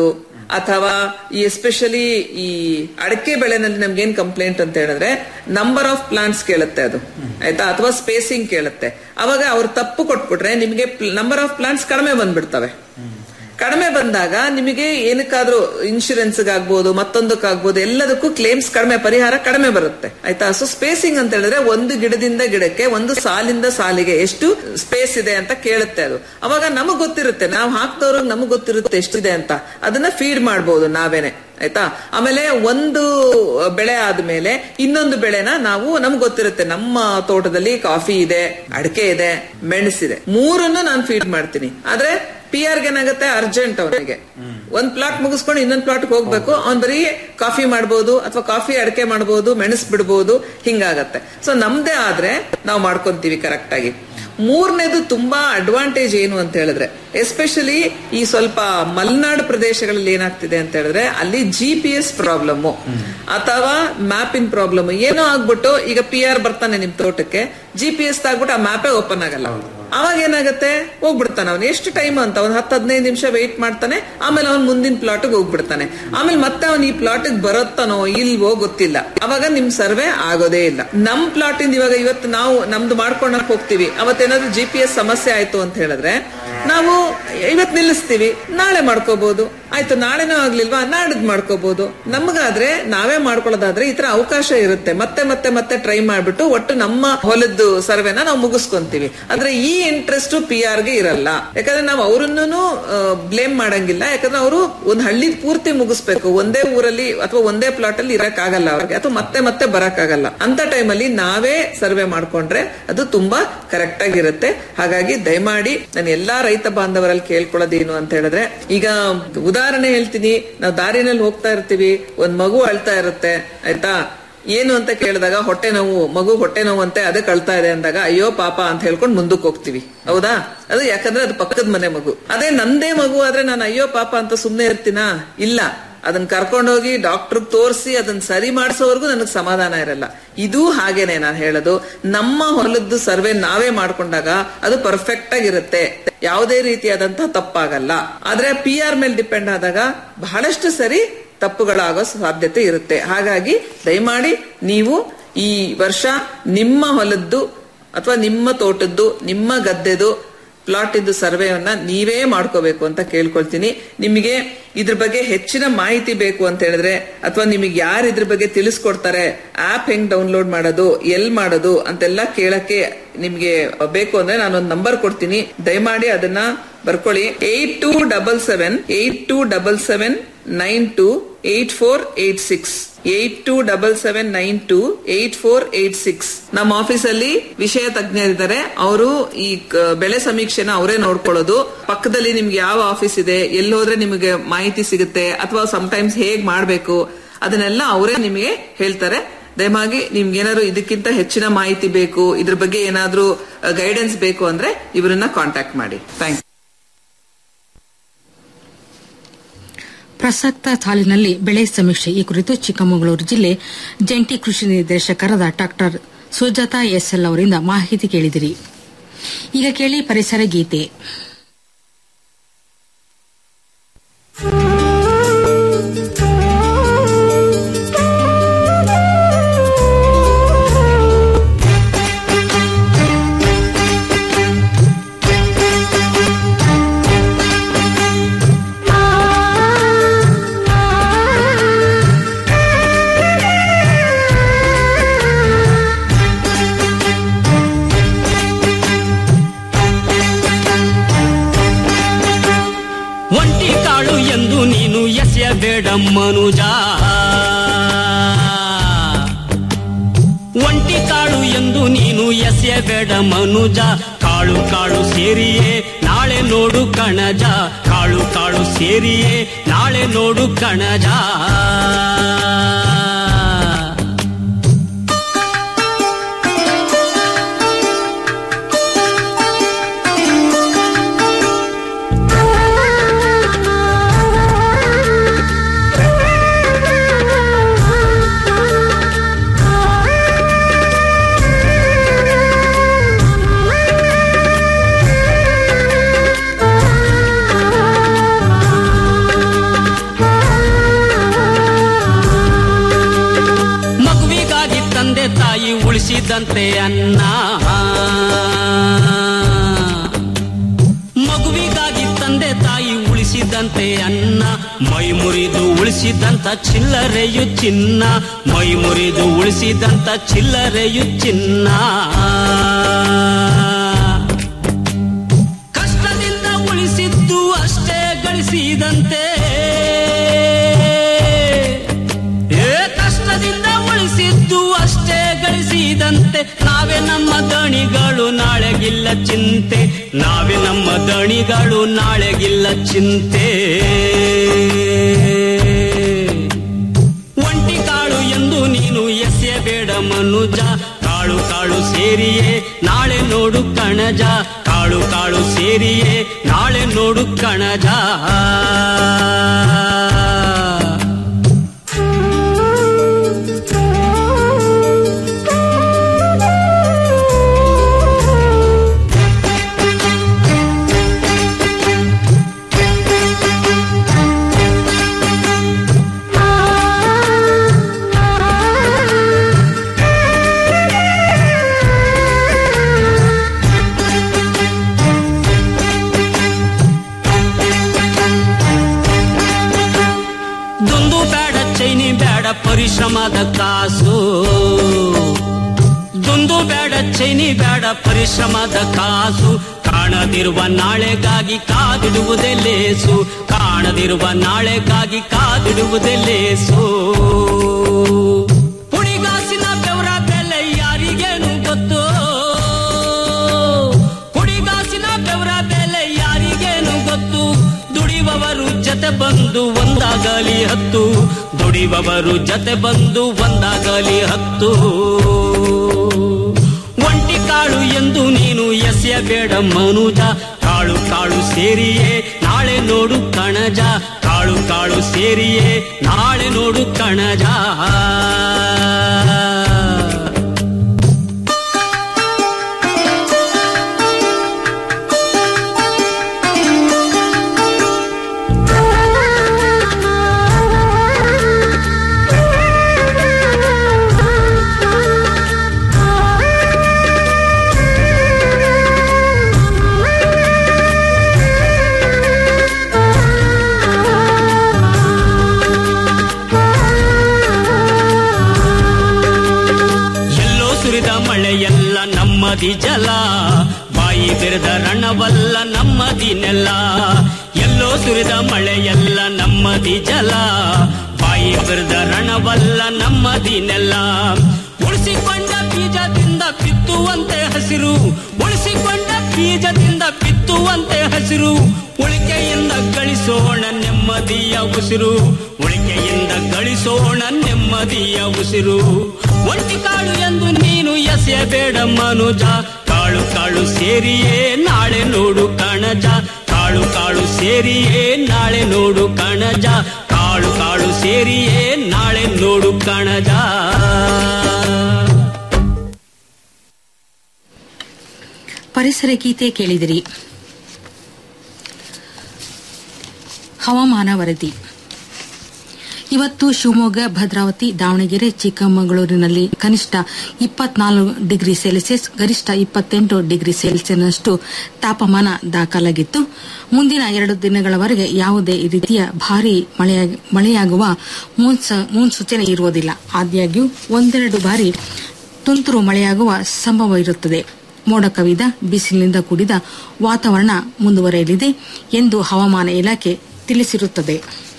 ಅಥವಾ ಈ ಎಸ್ಪೆಷಲಿ ಈ ಅಡಕೆ ಬೆಳೆನಲ್ಲಿ ನಮ್ಗೆ ಏನ್ ಕಂಪ್ಲೇಂಟ್ ಅಂತ ಹೇಳಿದ್ರೆ ನಂಬರ್ ಆಫ್ ಪ್ಲಾಂಟ್ಸ್ ಕೇಳುತ್ತೆ ಅದು ಆಯ್ತಾ ಅಥವಾ ಸ್ಪೇಸಿಂಗ್ ಕೇಳುತ್ತೆ ಅವಾಗ ಅವ್ರು ತಪ್ಪು ಕೊಟ್ಬಿಟ್ರೆ ನಿಮಗೆ ನಂಬರ್ ಆಫ್ ಪ್ಲಾಂಟ್ಸ್ ಕಡಿಮೆ ಬಂದ್ಬಿಡ್ತವೆ ಕಡಿಮೆ ಬಂದಾಗ ನಿಮಗೆ ಏನಕ್ಕಾದ್ರೂ ಇನ್ಶೂರೆನ್ಸ್ ಆಗ್ಬೋದು ಮತ್ತೊಂದಕ್ಕಾಗ್ಬೋದು ಎಲ್ಲದಕ್ಕೂ ಕ್ಲೇಮ್ಸ್ ಕಡಿಮೆ ಪರಿಹಾರ ಕಡಿಮೆ ಬರುತ್ತೆ ಆಯ್ತಾ ಸೊ ಸ್ಪೇಸಿಂಗ್ ಅಂತ ಹೇಳಿದ್ರೆ ಒಂದು ಗಿಡದಿಂದ ಗಿಡಕ್ಕೆ ಒಂದು ಸಾಲಿಂದ ಸಾಲಿಗೆ ಎಷ್ಟು ಸ್ಪೇಸ್ ಇದೆ ಅಂತ ಕೇಳುತ್ತೆ ಅದು ಅವಾಗ ನಮಗ್ ಗೊತ್ತಿರುತ್ತೆ ನಾವು ಹಾಕ್ದವ್ರಿಗೆ ನಮಗ್ ಗೊತ್ತಿರುತ್ತೆ ಎಷ್ಟಿದೆ ಅಂತ ಅದನ್ನ ಫೀಡ್ ಮಾಡ್ಬೋದು ನಾವೇನೆ ಆಯ್ತಾ ಆಮೇಲೆ ಒಂದು ಬೆಳೆ ಆದ್ಮೇಲೆ ಇನ್ನೊಂದು ಬೆಳೆನ ನಾವು ನಮ್ಗೆ ಗೊತ್ತಿರುತ್ತೆ ನಮ್ಮ ತೋಟದಲ್ಲಿ ಕಾಫಿ ಇದೆ ಅಡಿಕೆ ಇದೆ ಮೆಣಸಿದೆ ಮೂರನ್ನು ನಾನು ಫೀಡ್ ಮಾಡ್ತೀನಿ ಆದ್ರೆ ಪಿ ಆರ್ ಏನಾಗುತ್ತೆ ಅರ್ಜೆಂಟ್ ಅವನಿಗೆ ಒಂದ್ ಪ್ಲಾಟ್ ಮುಗಿಸ್ಕೊಂಡು ಇನ್ನೊಂದ್ ಪ್ಲಾಟ್ ಹೋಗ್ಬೇಕು ಅವ್ನ್ ಬರೀ ಕಾಫಿ ಮಾಡ್ಬೋದು ಅಥವಾ ಕಾಫಿ ಅಡಕೆ ಮಾಡ್ಬೋದು ಮೆಣಸ್ ಬಿಡ್ಬೋದು ಹಿಂಗಾಗತ್ತೆ ಸೊ ನಮ್ದೇ ಆದ್ರೆ ನಾವು ಮಾಡ್ಕೊಂತೀವಿ ಕರೆಕ್ಟ್ ಆಗಿ ಮೂರನೇದು ತುಂಬಾ ಅಡ್ವಾಂಟೇಜ್ ಏನು ಅಂತ ಹೇಳಿದ್ರೆ ಎಸ್ಪೆಷಲಿ ಈ ಸ್ವಲ್ಪ ಮಲೆನಾಡು ಪ್ರದೇಶಗಳಲ್ಲಿ ಏನಾಗ್ತಿದೆ ಅಂತ ಹೇಳಿದ್ರೆ ಅಲ್ಲಿ ಜಿ ಪಿ ಎಸ್ ಪ್ರಾಬ್ಲಮ್ ಅಥವಾ ಮ್ಯಾಪಿನ್ ಪ್ರಾಬ್ಲಮ್ ಏನೋ ಆಗ್ಬಿಟ್ಟು ಈಗ ಪಿ ಆರ್ ಬರ್ತಾನೆ ನಿಮ್ ತೋಟಕ್ಕೆ ಜಿ ಪಿ ಎಸ್ ಆಗ್ಬಿಟ್ಟು ಆ ಮ್ಯಾಪೇ ಓಪನ್ ಆಗಲ್ಲ ಅವಾಗ ಏನಾಗುತ್ತೆ ಹೋಗ್ಬಿಡ್ತಾನೆ ಅವ್ನು ಎಷ್ಟು ಟೈಮ್ ಅಂತ ಒಂದ್ ಹತ್ತು ಹದಿನೈದು ನಿಮಿಷ ವೆಯ್ಟ್ ಮಾಡ್ತಾನೆ ಆಮೇಲೆ ಅವ್ನ್ ಮುಂದಿನ ಪ್ಲಾಟ್ಗೆ ಹೋಗ್ಬಿಡ್ತಾನೆ ಆಮೇಲೆ ಮತ್ತೆ ಅವ್ನ್ ಈ ಪ್ಲಾಟ್ಗೆ ಬರುತ್ತಾನೋ ಇಲ್ವೋ ಗೊತ್ತಿಲ್ಲ ಅವಾಗ ನಿಮ್ ಸರ್ವೆ ಆಗೋದೇ ಇಲ್ಲ ನಮ್ ಪ್ಲಾಟ್ ಇಂದ ಇವಾಗ ಇವತ್ತು ನಾವು ನಮ್ದು ಮಾಡ್ಕೊಂಡಕ್ ಹೋಗ್ತೀವಿ ಅವತ್ತೇನಾದ್ರೂ ಜಿ ಪಿ ಎಸ್ ಸಮಸ್ಯೆ ಆಯ್ತು ಅಂತ ಹೇಳಿದ್ರೆ ನಾವು ಇವತ್ ನಿಲ್ಲಿಸ್ತೀವಿ ನಾಳೆ ಮಾಡ್ಕೋಬಹುದು ಆಯ್ತು ನಾಳೆನೂ ಆಗ್ಲಿಲ್ವಾ ನಾಡಿದ್ ಮಾಡ್ಕೋಬಹುದು ನಮ್ಗಾದ್ರೆ ನಾವೇ ಮಾಡ್ಕೊಳ್ಳೋದಾದ್ರೆ ಈ ತರ ಅವಕಾಶ ಇರುತ್ತೆ ಮತ್ತೆ ಮತ್ತೆ ಮತ್ತೆ ಟ್ರೈ ಮಾಡ್ಬಿಟ್ಟು ಒಟ್ಟು ನಮ್ಮ ಹೊಲದ್ದು ಸರ್ವೆನ ನಾವು ಮುಗಿಸ್ಕೊಂತೀವಿ ಆದ್ರೆ ಈ ಇಂಟ್ರೆಸ್ಟ್ ಪಿ ಆರ್ ಗೆ ಇರಲ್ಲ ಯಾಕಂದ್ರೆ ನಾವು ಅವ್ರನ್ನೂ ಬ್ಲೇಮ್ ಮಾಡಂಗಿಲ್ಲ ಯಾಕಂದ್ರೆ ಅವರು ಒಂದ್ ಹಳ್ಳಿ ಪೂರ್ತಿ ಮುಗಿಸ್ಬೇಕು ಒಂದೇ ಊರಲ್ಲಿ ಅಥವಾ ಒಂದೇ ಪ್ಲಾಟ್ ಅಲ್ಲಿ ಇರಕ್ ಆಗಲ್ಲ ಅವ್ರಿಗೆ ಅಥವಾ ಮತ್ತೆ ಮತ್ತೆ ಬರಕ್ ಆಗಲ್ಲ ಅಂತ ಟೈಮಲ್ಲಿ ನಾವೇ ಸರ್ವೆ ಮಾಡ್ಕೊಂಡ್ರೆ ಅದು ತುಂಬಾ ಕರೆಕ್ಟ್ ಆಗಿರುತ್ತೆ ಹಾಗಾಗಿ ದಯಮಾಡಿ ನಾನು ಎಲ್ಲಾ ರೈತ ಬಾಂಧವರಲ್ಲಿ ಕೇಳ್ಕೊಳ್ಳೋದೇನು ಅಂತ ಹೇಳಿದ್ರೆ ಈಗ ಉದಾಹರಣೆ ಹೇಳ್ತೀನಿ ನಾವು ದಾರಿನಲ್ಲಿ ಹೋಗ್ತಾ ಇರ್ತೀವಿ ಒಂದ್ ಮಗು ಅಳ್ತಾ ಇರುತ್ತೆ ಆಯ್ತಾ ಏನು ಅಂತ ಕೇಳಿದಾಗ ಹೊಟ್ಟೆ ನೋವು ಮಗು ಹೊಟ್ಟೆ ನೋವು ಅಂತೆ ಅದಕ್ಕೆ ಅಳ್ತಾ ಇದೆ ಅಂದಾಗ ಅಯ್ಯೋ ಪಾಪ ಅಂತ ಹೇಳ್ಕೊಂಡು ಮುಂದಕ್ಕೆ ಹೋಗ್ತೀವಿ ಹೌದಾ ಅದು ಯಾಕಂದ್ರೆ ಅದು ಪಕ್ಕದ ಮನೆ ಮಗು ಅದೇ ನಂದೇ ಮಗು ಆದ್ರೆ ನಾನು ಅಯ್ಯೋ ಪಾಪ ಅಂತ ಸುಮ್ನೆ ಇರ್ತೀನಾ ಇಲ್ಲ ಅದನ್ನ ಕರ್ಕೊಂಡೋಗಿ ಡಾಕ್ಟರ್ ತೋರಿಸಿ ಅದನ್ನ ಸರಿ ಮಾಡಿಸೋವರೆಗೂ ನನಗೆ ಸಮಾಧಾನ ಇರಲ್ಲ ಇದು ಹಾಗೇನೆ ನಾನು ಹೇಳೋದು ನಮ್ಮ ಹೊಲದ್ದು ಸರ್ವೆ ನಾವೇ ಮಾಡ್ಕೊಂಡಾಗ ಅದು ಪರ್ಫೆಕ್ಟ್ ಆಗಿರುತ್ತೆ ಯಾವುದೇ ರೀತಿಯಾದಂತಹ ತಪ್ಪಾಗಲ್ಲ ಆದ್ರೆ ಪಿ ಆರ್ ಮೇಲೆ ಡಿಪೆಂಡ್ ಆದಾಗ ಬಹಳಷ್ಟು ಸರಿ ತಪ್ಪುಗಳಾಗೋ ಸಾಧ್ಯತೆ ಇರುತ್ತೆ ಹಾಗಾಗಿ ದಯಮಾಡಿ ನೀವು ಈ ವರ್ಷ ನಿಮ್ಮ ಹೊಲದ್ದು ಅಥವಾ ನಿಮ್ಮ ತೋಟದ್ದು ನಿಮ್ಮ ಗದ್ದೆದು ಪ್ಲಾಟ್ ಇದ್ದು ಸರ್ವೆಯನ್ನ ನೀವೇ ಮಾಡ್ಕೋಬೇಕು ಅಂತ ಕೇಳ್ಕೊಳ್ತೀನಿ ನಿಮಗೆ ಇದ್ರ ಬಗ್ಗೆ ಹೆಚ್ಚಿನ ಮಾಹಿತಿ ಬೇಕು ಅಂತ ಹೇಳಿದ್ರೆ ಅಥವಾ ನಿಮಗೆ ಯಾರು ಇದ್ರ ಬಗ್ಗೆ ತಿಳಿಸ್ಕೊಡ್ತಾರೆ ಆಪ್ ಹೆಂಗ್ ಡೌನ್ಲೋಡ್ ಮಾಡೋದು ಎಲ್ ಮಾಡೋದು ಅಂತೆಲ್ಲ ಕೇಳಕ್ಕೆ ನಿಮ್ಗೆ ಬೇಕು ಅಂದ್ರೆ ನಾನೊಂದು ನಂಬರ್ ಕೊಡ್ತೀನಿ ದಯಮಾಡಿ ಅದನ್ನ ಬರ್ಕೊಳ್ಳಿ eight two double seven eight two double seven nine two eight four eight six eight two double seven nine two eight four eight six ನಮ್ಮ ಆಫೀಸಲ್ಲಿ ವಿಷಯ ತಜ್ಞರಿದ್ದಾರೆ ಅವರು ಈ ಕ- ಬೆಳೆ ಸಮೀಕ್ಷೆನ ಅವರೇ ನೋಡ್ಕೊಳ್ಳೋದು ಪಕ್ಕದಲ್ಲಿ ನಿಮ್ಗೆ ಯಾವ ಆಫೀಸ್ ಇದೆ ಎಲ್ಲಿ ಹೋದ್ರೆ ನಿಮಗೆ ಮಾಹಿತಿ ಸಿಗುತ್ತೆ ಅಥವಾ ಟೈಮ್ಸ್ ಹೇಗ್ ಮಾಡ್ಬೇಕು ಅದನ್ನೆಲ್ಲ ಅವರೇ ನಿಮಗೆ ಹೇಳ್ತಾರೆ ದಯಮಾಗಿ ನಿಮ್ಗೆ ಏನಾದ್ರು ಇದಕ್ಕಿಂತ ಹೆಚ್ಚಿನ ಮಾಹಿತಿ ಬೇಕು ಇದ್ರ ಬಗ್ಗೆ ಏನಾದ್ರೂ ಗೈಡೆನ್ಸ್ ಬೇಕು ಅಂದ್ರೆ ಇವರನ್ನ ಕಾಂಟ್ಯಾಕ್ಟ್ ಮಾಡಿ ಥ್ಯಾಂಕ್ ಪ್ರಸಕ್ತ ಸಾಲಿನಲ್ಲಿ ಬೆಳೆ ಸಮೀಕ್ಷೆ ಈ ಕುರಿತು ಚಿಕ್ಕಮಗಳೂರು ಜಿಲ್ಲೆ ಜಂಟಿ ಕೃಷಿ ನಿರ್ದೇಶಕರಾದ ಡಾಕ್ಟರ್ ಸುಜಾತಾ ಎಸ್ಎಲ್ ಅವರಿಂದ ಮಾಹಿತಿ ಕೇಳಿದಿರಿ ಈಗ ಕೇಳಿ ಪರಿಸರ ಗೀತೆ ಒಂಟಿ ಕಾಳು ಎಂದು ನೀನು ಎಸೆಯಬೇಡ ಮನುಜ ಒಂಟಿ ಕಾಳು ಎಂದು ನೀನು ಎಸೆಯಬೇಡ ಮನುಜ ಕಾಳು ಕಾಳು ಸೇರಿಯೇ ನಾಳೆ ನೋಡು ಕಣಜ ಕಾಳು ಕಾಳು ಸೇರಿಯೇ ನಾಳೆ ನೋಡು ಕಣಜ ಆ ಉಳಿಸಿದಂತೆ ಅನ್ನ ಮಗುವಿಗಾಗಿ ತಂದೆ ತಾಯಿ ಉಳಿಸಿದಂತೆ ಅನ್ನ ಮೈ ಮುರಿದು ಉಳಿಸಿದಂತ ಚಿಲ್ಲರೆಯು ಚಿನ್ನ ಮೈ ಮುರಿದು ಉಳಿಸಿದಂತ ಚಿಲ್ಲರೆಯು ಚಿನ್ನ ಕಷ್ಟದಿಂದ ಉಳಿಸಿದ್ದು ಅಷ್ಟೇ ಗಳಿಸಿದಂತೆ ಏ ಕಷ್ಟದಿಂದ ಉಳಿಸಿದ್ದು ಅಷ್ಟೇ ಗಳಿಸಿದಂತೆ ನಾವೇ ನಮ್ಮ ದಣಿಗಳು ನಾಳೆಗಿಲ್ಲ ಚಿಂತೆ ನಾವೇ ನಮ್ಮ ದಣಿಗಳು ನಾಳೆಗಿಲ್ಲ ಚಿಂತೆ ಒಂಟಿ ಕಾಳು ಎಂದು ನೀನು ಎಸೆಯಬೇಡ ಮನುಜ ಕಾಳು ಕಾಳು ಸೇರಿಯೇ ನಾಳೆ ನೋಡು ಕಣಜ ಕಾಳು ಕಾಳು ಸೇರಿಯೇ ನಾಳೆ ನೋಡು ಕಣಜ ದೊಂದು ಬೇಡ ಚೈನಿ ಬೇಡ ಪರಿಶ್ರಮದ ಕಾಸು ದೊಂದು ಬೇಡ ಚೈನಿ ಬೇಡ ಪರಿಶ್ರಮದ ಕಾಸು ಕಾಣದಿರುವ ನಾಳೆಗಾಗಿ ಕಾದಿಡುವುದೇ ಲೇಸು ಕಾಣದಿರುವ ನಾಳೆಗಾಗಿ ಕಾದಿಡುವುದೇ ಲೇಸು ಪುಡಿಗಾಸಿನ ಬೆವರ ಬೆಲೆ ಯಾರಿಗೇನು ಗೊತ್ತು ಪುಡಿಗಾಸಿನ ಬೆವರ ಬೆಲೆ ಯಾರಿಗೇನು ಗೊತ್ತು ದುಡಿಯುವವರು ಜತೆ ಬಂದು ಒಂದಾಗಲಿ ಹತ್ತು ದುಡಿಯುವವರು ಜತೆ ಬಂದು ಒಂದಾಗಲಿ ಹತ್ತು ಒಂಟಿ ಕಾಳು ಎಂದು ನೀನು ಎಸೆಯಬೇಡ ಮನುಜ ಕಾಳು ಕಾಳು ಸೇರಿಯೇ ನಾಳೆ ನೋಡು ಕಣಜ ಕಾಳು ಕಾಳು ಸೇರಿಯೇ ನಾಳೆ ನೋಡು ಕಣಜ ಎಲ್ಲೋ ಸುರಿದ ಮಳೆಯಲ್ಲ ನಮ್ಮದಿ ಜಲ ಬಾಯಿ ಬೆರೆದ ರಣವಲ್ಲ ನಮ್ಮದಿ ನೆಲ ಎಲ್ಲೋ ಸುರಿದ ಮಳೆಯಲ್ಲ ನಮ್ಮದಿ ಜಲ ಬಾಯಿ ಬೆರೆದ ರಣವಲ್ಲ ನಮ್ಮದಿ ನೆಲ ಉಳಿಸಿಕೊಂಡ ಬೀಜದಿಂದ ಬಿತ್ತುವಂತೆ ಹಸಿರು ಉಳಿಸಿಕೊಂಡ ಬೀಜದಿಂದ ಬಿತ್ತುವಂತೆ ಹಸಿರು ಉಳಿಕೆಯಿಂದ ಗಳಿಸೋಣ ನೆಮ್ಮದಿಯ ಉಸಿರು ಉಳಿಕೆಯಿಂದ ಗಳಿಸೋಣ ನೆಮ್ಮದಿಯ ಉಸಿರು ಒಂಟಿ ಕಾಳು ಎಂದು ನೀನು ಎಸೆಯಬೇಡ ಮನುಜ ಕಾಳು ಕಾಳು ಸೇರಿಯೇ ನಾಳೆ ನೋಡು ಕಣಜ ಕಾಳು ಕಾಳು ಸೇರಿಯೇ ನಾಳೆ ನೋಡು ಕಣಜ ಕಾಳು ಕಾಳು ಸೇರಿಯೇ ನಾಳೆ ನೋಡು ಕಣಜ ಪರಿಸರ ಗೀತೆ ಕೇಳಿದಿರಿ ಹವಾಮಾನ ವರದಿ ಇವತ್ತು ಶಿವಮೊಗ್ಗ ಭದ್ರಾವತಿ ದಾವಣಗೆರೆ ಚಿಕ್ಕಮಗಳೂರಿನಲ್ಲಿ ಕನಿಷ್ಠ ಇಪ್ಪತ್ನಾಲ್ಕು ಡಿಗ್ರಿ ಸೆಲ್ಸಿಯಸ್ ಗರಿಷ್ಠ ಇಪ್ಪತ್ತೆಂಟು ಡಿಗ್ರಿ ಸೆಲ್ಸಿಯಸ್ನಷ್ಟು ತಾಪಮಾನ ದಾಖಲಾಗಿತ್ತು ಮುಂದಿನ ಎರಡು ದಿನಗಳವರೆಗೆ ಯಾವುದೇ ರೀತಿಯ ಭಾರೀ ಮಳೆಯಾಗ- ಮಳೆಯಾಗುವ ಮುನ್ಸ- ಮುನ್ಸೂಚನೆ ಇರುವುದಿಲ್ಲ ಆದಾಗ್ಯೂ ಒಂದೆರಡು ಬಾರಿ ತುಂತುರು ಮಳೆಯಾಗುವ ಸಂಭವ ಇರುತ್ತದೆ ಮೋಡ ಕವಿದ ಬಿಸಿಲಿನಿಂದ ಕೂಡಿದ ವಾತಾವರಣ ಮುಂದುವರೆಯಲಿದೆ ಎಂದು ಹವಾಮಾನ ಇಲಾಖೆ ತಿಳಿಸಿರುತ್ತದೆ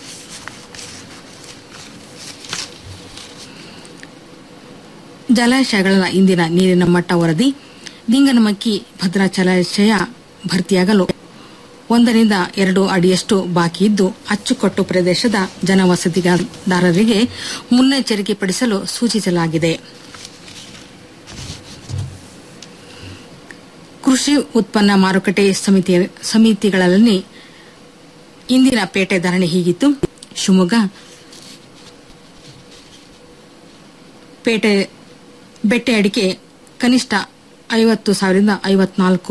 ಜಲಾಶಯಗಳ ಇಂದಿನ ನೀರಿನ ಮಟ್ಟ ವರದಿ ಲಿಂಗನಮಕ್ಕಿ ಭದ್ರಾ ಜಲಾಶಯ ಭರ್ತಿಯಾಗಲು ಒಂದರಿಂದ ಎರಡು ಅಡಿಯಷ್ಟು ಬಾಕಿ ಇದ್ದು ಅಚ್ಚುಕಟ್ಟು ಪ್ರದೇಶದ ಜನವಸತಿದಾರರಿಗೆ ಮುನ್ನೆಚ್ಚರಿಕೆ ಪಡಿಸಲು ಸೂಚಿಸಲಾಗಿದೆ ಕೃಷಿ ಉತ್ಪನ್ನ ಮಾರುಕಟ್ಟೆ ಸಮಿತಿ ಸಮಿತಿಗಳಲ್ಲಿ ಇಂದಿನ ಪೇಟೆ ಧಾರಣೆ ಹೀಗಿತ್ತು ಶಿವಮೊಗ್ಗ ಪೇಟೆ ಬೆಟ್ಟೆ ಅಡಿಕೆ ಕನಿಷ್ಠ ಐವತ್ತು ಸಾವಿರದಿಂದ ಐವತ್ನಾಲ್ಕು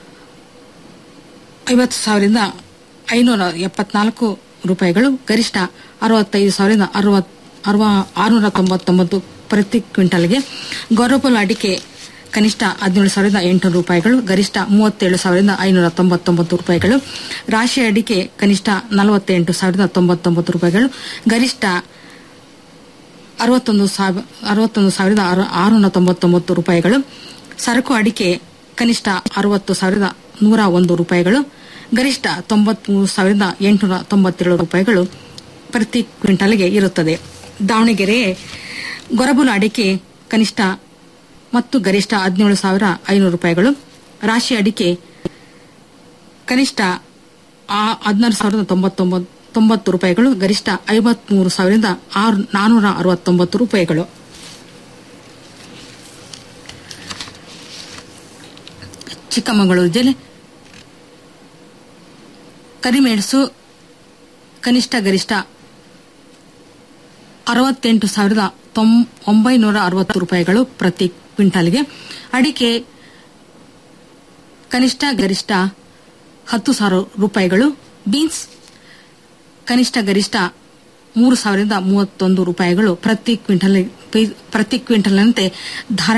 ಐವತ್ತು ಸಾವಿರದಿಂದ ಐನೂರ ಎಪ್ಪತ್ನಾಲ್ಕು ರೂಪಾಯಿಗಳು ಗರಿಷ್ಠ ಅರವತ್ತೈದು ಸಾವಿರದಿಂದ ಅರವತ್ ಅರವ ಆರುನೂರ ತೊಂಬತ್ತೊಂಬತ್ತು ಪ್ರತಿ ಕ್ವಿಂಟಲ್ಗೆ ಗೊರಬಲ್ ಅಡಿಕೆ ಕನಿಷ್ಠ ಹದಿನೇಳು ಸಾವಿರದ ಎಂಟುನೂರು ರೂಪಾಯಿಗಳು ಗರಿಷ್ಠ ಮೂವತ್ತೇಳು ಸಾವಿರದ ಐನೂರ ತೊಂಬತ್ತೊಂಬತ್ತು ರೂಪಾಯಿಗಳು ರಾಶಿ ಅಡಿಕೆ ಕನಿಷ್ಠ ನಲವತ್ತೆಂಟು ಸಾವಿರದ ತೊಂಬತ್ತೊಂಬತ್ತು ರೂಪಾಯಿಗಳು ಗರಿಷ್ಠ ಅರವತ್ತೊಂದು ಸಾವಿರ ಅರವತ್ತೊಂದು ಸಾವಿರದ ಆರು- ಆರುನೂರ ತೊಂಬತ್ತೊಂಬತ್ತು ರೂಪಾಯಿಗಳು ಸರಕು ಅಡಿಕೆ ಕನಿಷ್ಠ ಅರವತ್ತು ಸಾವಿರದ ನೂರ ಒಂದು ರೂಪಾಯಿಗಳು ಗರಿಷ್ಠ ತೊಂಬತ್ಮೂರು ಸಾವಿರದ ಎಂಟುನೂರ ತೊಂಬತ್ತೇಳು ರೂಪಾಯಿಗಳು ಪ್ರತಿ ಕ್ವಿಂಟಲ್ಗೆ ಇರುತ್ತದೆ ದಾವಣಗೆರೆ ಗೊರಬುಲ ಅಡಿಕೆ ಕನಿಷ್ಠ ಮತ್ತು ಗರಿಷ್ಠ ಹದಿನೇಳು ಸಾವಿರ ಐನೂರು ರೂಪಾಯಿಗಳು ರಾಶಿ ಅಡಿಕೆ ಕನಿಷ್ಠ ಆ- ಹದಿನಾರು ಸಾವಿರದ ತೊಂಬತ್ತೊಂಬತ್ತು ತೊಂಬತ್ತು ರೂಪಾಯಿಗಳು ಗರಿಷ್ಠ ಐವತ್ಮೂರು ಸಾವಿರದ ಆರು ನಾನೂರ ಅರವತ್ತೊಂಬತ್ತು ರೂಪಾಯಿಗಳು ಚಿಕ್ಕಮಗಳೂರು ಜಿಲ್ಲೆ ಕರಿಮೆಣಸು ಕನಿಷ್ಠ ಗರಿಷ್ಠ ಅರವತ್ತೆಂಟು ಸಾವಿರದ ತೊಂ- ಒಂಬೈನೂರ ಅರವತ್ತು ರೂಪಾಯಿಗಳು ಪ್ರತಿ ಕ್ವಿಂಟಾಲ್ಗೆ ಅಡಿಕೆ ಕನಿಷ್ಠ ಗರಿಷ್ಠ ಹತ್ತು ಸಾವಿರ ರೂಪಾಯಿಗಳು ಬೀನ್ಸ್ ಕನಿಷ್ಠ ಗರಿಷ್ಠ ಮೂರು ಸಾವಿರದ ಮೂವತ್ತೊಂದು ರೂಪಾಯಿಗಳು ಪ್ರತಿ ಕ್ವಿಂಟಲ್ ಪ್ರತಿ ಕ್ವಿಂಟಲ್ನಂತೆ ಧಾರಣೆ